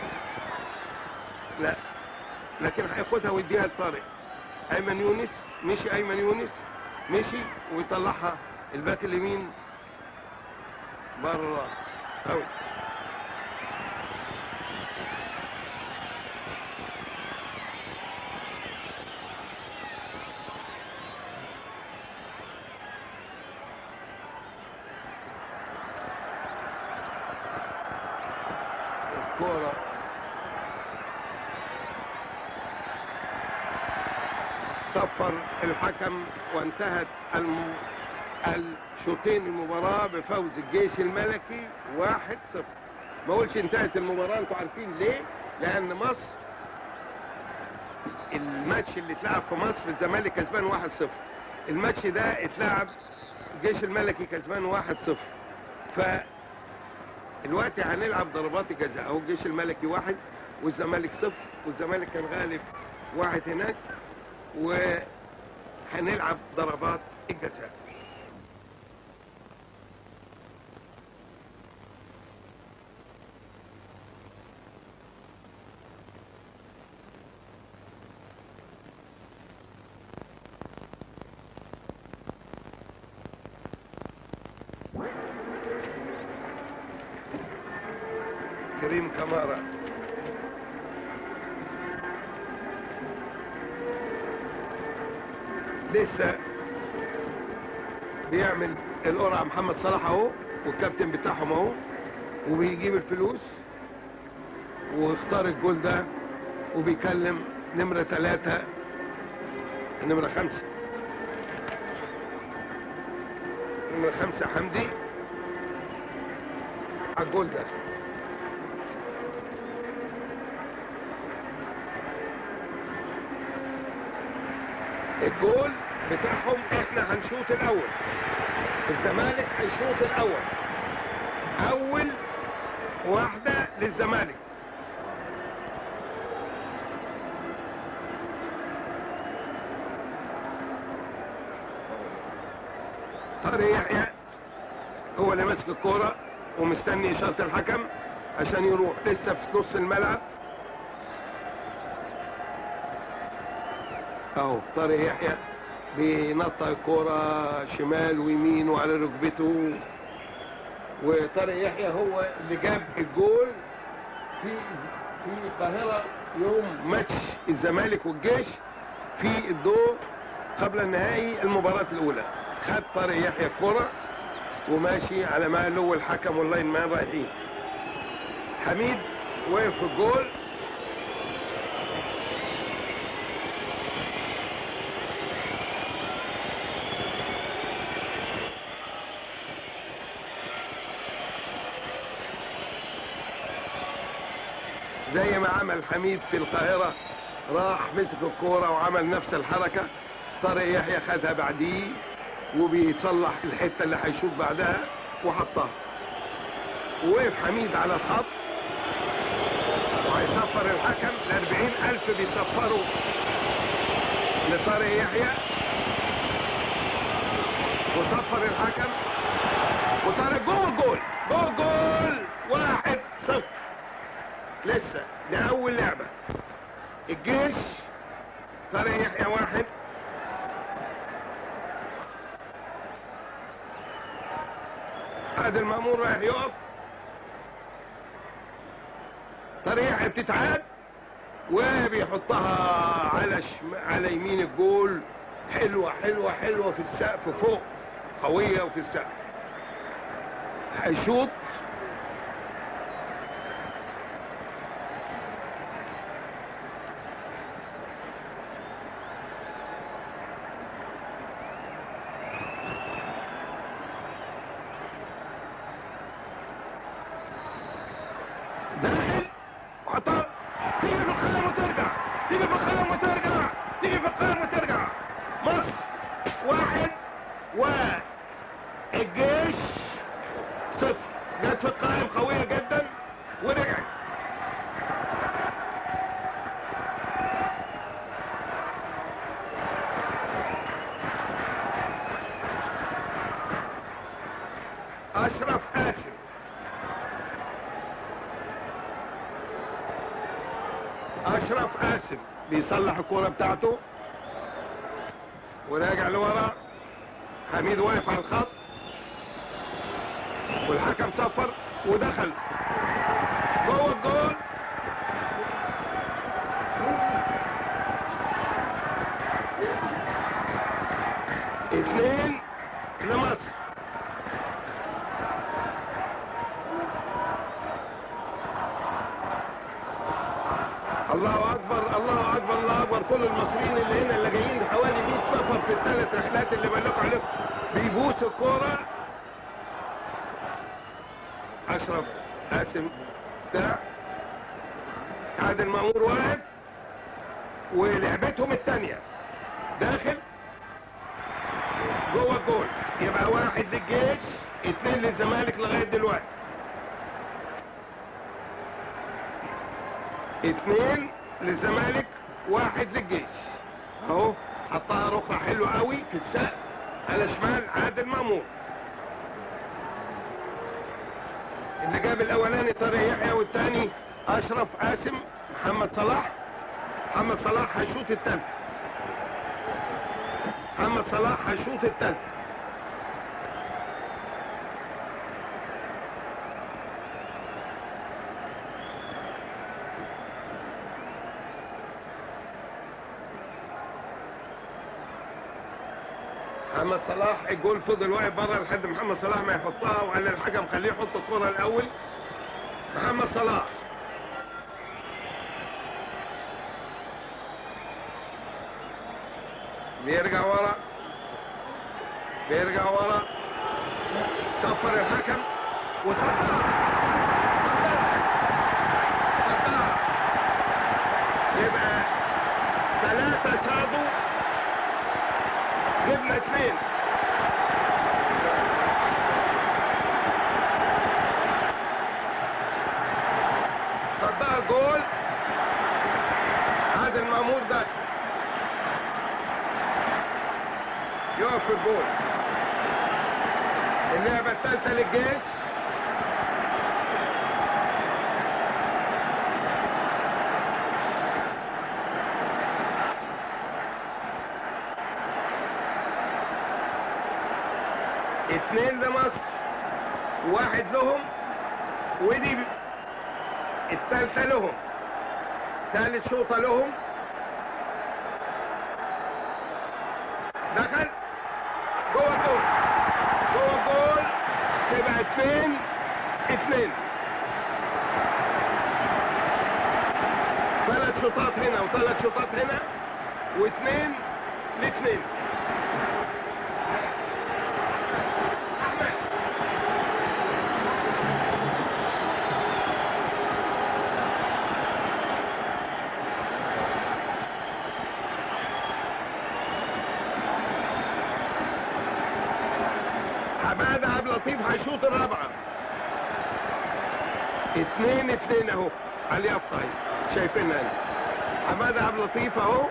لا لكن هياخدها ويديها لطارق ايمن يونس مشي ايمن يونس مشي ويطلعها الباك اليمين بره اوت الكورة صفر الحكم وانتهت الم... الشوطين المباراة بفوز الجيش الملكي واحد صفر ما اقولش انتهت المباراة انتوا عارفين ليه لان مصر الماتش اللي اتلعب في مصر الزمالك كسبان واحد صفر الماتش ده اتلعب الجيش الملكي كسبان واحد صفر ف الوقت هنلعب ضربات الجزاء اهو الجيش الملكي واحد والزمالك صفر والزمالك كان غالب واحد هناك وهنلعب ضربات الجزاء كريم كمارة لسه بيعمل القرعة محمد صلاح اهو والكابتن بتاعهم اهو وبيجيب الفلوس واختار الجول ده وبيكلم نمرة ثلاثة نمرة خمسة نمرة خمسة حمدي على الجول ده الجول بتاعهم احنا هنشوط الاول الزمالك هيشوط الاول اول واحدة للزمالك طارق يحيى هو اللي ماسك الكورة ومستني إشارة الحكم عشان يروح لسه في نص الملعب اهو طارق يحيى بينطق الكورة شمال ويمين وعلى ركبته وطارق يحيى هو اللي جاب الجول في في القاهرة يوم ماتش الزمالك والجيش في الدور قبل النهائي المباراة الأولى خد طارق يحيى الكرة وماشي على ما له الحكم واللاين مان رايحين حميد وقف في الجول زي ما عمل حميد في القاهرة راح مسك الكورة وعمل نفس الحركة طارق يحيى خدها بعديه وبيصلح الحتة اللي هيشوف بعدها وحطها وقف حميد على الخط وهيصفر الحكم الأربعين ألف بيصفروا لطارق يحيى وصفر الحكم وطارق جوه الجول جوه الجول واحد صفر لسه ده أول لعبة الجيش طارق يحيى واحد عادل مأمور رايح يقف طريحة بتتعاد وبيحطها على شم... على يمين الجول حلوة حلوة حلوة في السقف فوق قوية وفي السقف هيشوط داخل وعطاء تيجي في الخيم وترجع تيجي في الخيم وترجع تيجي في الخيم وترجع مصر واحد والجيش صفر جت في القائم قوية جدا ورجعت أشرف قاسم اشرف قاسم بيصلح الكوره بتاعته وراجع لورا حميد واقف على الخط والحكم صفر ودخل جوه الجول اثنين لمصر الله اكبر الله اكبر الله اكبر كل المصريين اللي هنا اللي جايين حوالي 100 نفر في الثلاث رحلات اللي بقول لكم عليهم بيبوسوا الكوره اشرف قاسم ده عادل مامور واقف ولعبتهم الثانيه داخل جوه الجول يبقى واحد للجيش اثنين للزمالك لغايه دلوقتي اثنين للزمالك واحد للجيش اهو حطها ركنه حلوه قوي في السقف على شمال عادل مامور اللي جاب الاولاني طارق يحيى والثاني اشرف قاسم محمد صلاح محمد صلاح هيشوط الثالث محمد صلاح هيشوط الثالث محمد صلاح الجول فضل واقف بره لحد محمد صلاح ما يحطها وقال للحكم خليه يحط الكرة الأول محمد صلاح بيرجع ورا بيرجع ورا صفر الحكم وصدها صدها صدها يبقى ثلاثة صادوا جبنا اثنين صدها جول عادل مامور داخل يقف في الجول اللعبة الثالثة للجيش اتنين لمصر واحد لهم ودي التالتة لهم تالت شوطة لهم دخل جوه الجول جوه الجول تبقى اتنين اتنين ثلاث شوطات هنا وثلاث شوطات هنا واثنين لاثنين حماده عبد اللطيف هيشوط الرابعه اتنين اتنين اهو على اليافطه اهي شايفينها هنا حماده عبد اللطيف اهو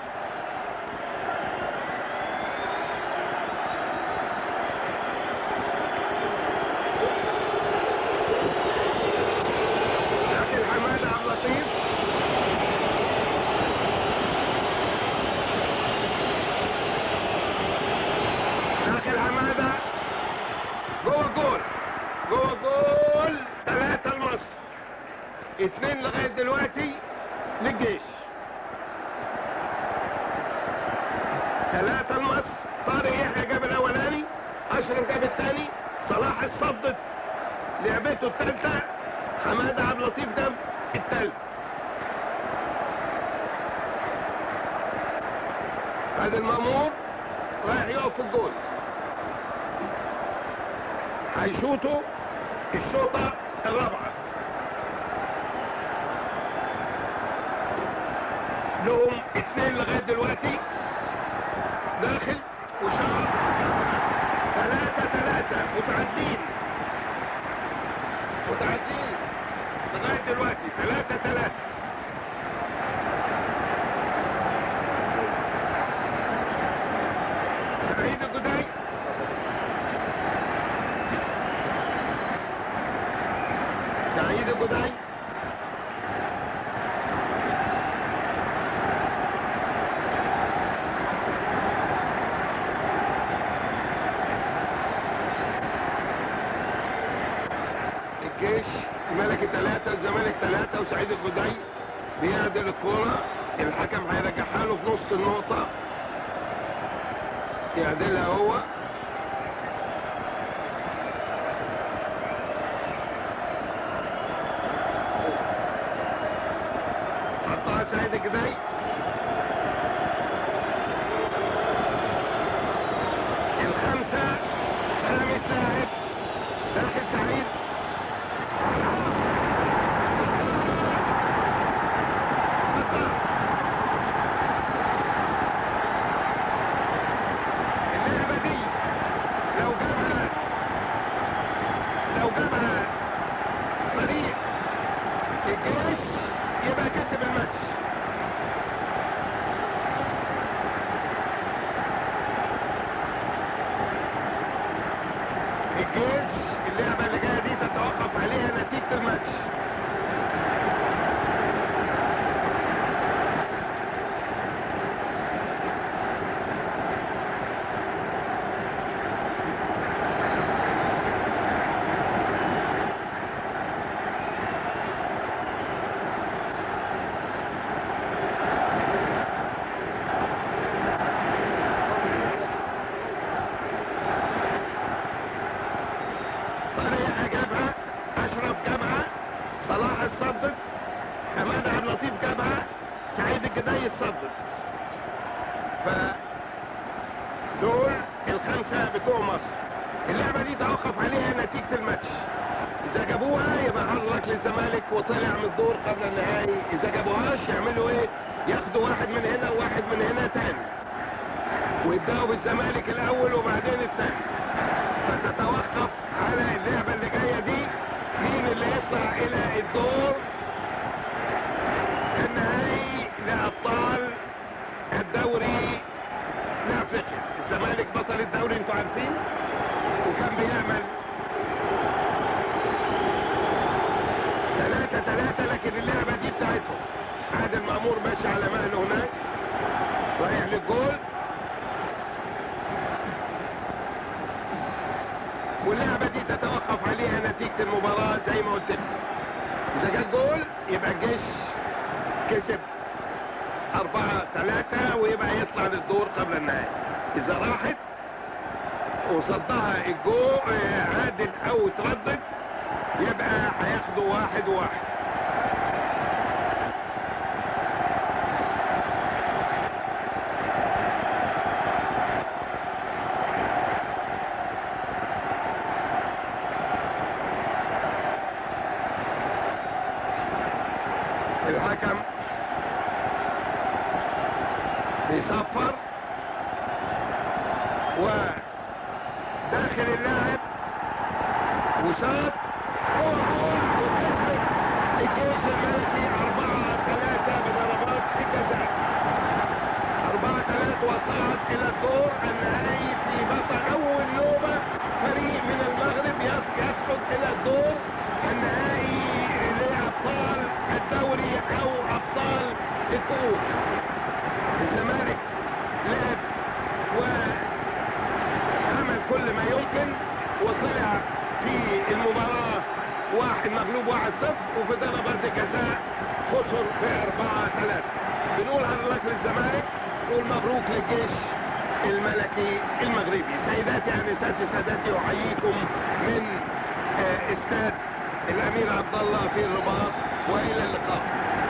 لكن حماده عبد اللطيف داخل حماده جوه الجول جوه الجول ثلاثة لمصر اتنين لغاية دلوقتي للجيش ثلاثة لمصر طارق يحيى جاب الأولاني أشرف جاب الثاني صلاح الصدد لعبته الثالثة حمادة عبد اللطيف جاب الثالث هذا المأمور رايح يقف في الجول هيشوطوا الشوطة الرابعة لهم اتنين لغاية دلوقتي داخل وشاط ثلاثة ثلاثة متعدين متعدين لغاية دلوقتي ثلاثة ثلاثة سعيد الجدعي سعيد الجدعي الجيش الملكي ثلاثة الزمالك ثلاثة وسعيد الجدعي بيعدل الكورة الحكم هيرجعها له في نص النقطة يعدلها هو حطها سعيد الجدعي الخمسة خامس لاعب داخل سعيد صدها اللعبة دي لو جابها لو جابها فريق الجيش يبقى كسب الماتش الجيش اللعبة اللي جاية دي تتوقف عليها نتيجة الماتش طارق جابها اشرف جابها صلاح الصدق حماد عبد اللطيف جابها سعيد الجداي الصدق ف دول الخمسة بتوع مصر اللعبة دي توقف عليها نتيجة الماتش إذا جابوها يبقى هارد لك للزمالك وطلع من الدور قبل النهائي إذا جابوهاش يعملوا إيه؟ ياخدوا واحد من هنا وواحد من هنا تاني ويبدأوا بالزمالك الأول وبعدين التاني فتتوقف على اللعبة اللي جاية دي مين اللي يطلع إلى الدور النهائي لأبطال الدوري لأفريقيا الزمالك بطل الدوري انتوا عارفين وكان بيعمل ثلاثة ثلاثة لكن اللعبة دي بتاعتهم عادل مأمور ماشي على مهله هناك رايح للجول واللعبة دي تتوقف عليها نتيجة المباراة زي ما قلت لك إذا جت جول يبقى الجيش كسب أربعة ثلاثة ويبقى يطلع للدور قبل النهائي إذا راحت وصدها الجو آه، عادل أو تردد يبقى هياخدوا واحد واحد الحكم بيصفر وداخل اللاعب وشاط هو جول وكسبت الجيش الملكي أربعة ثلاثة بضربات الجزاء أربعة ثلاثة وصعد إلى الدور النهائي في بطل أول نوبة فريق من المغرب يس- يسقط إلى الدور النهائي لأبطال الدوري أو أبطال الكؤوس الزمالك لعب وعمل كل ما يمكن وطلع في المباراة واحد مغلوب واحد صفر وفي ضربات الجزاء خسر بأربعة ثلاثة بنقول هارد للزمالك نقول مبروك للجيش الملكي المغربي سيداتي انساتي سادتي احييكم من آه، استاد الامير عبد الله في الرباط والى اللقاء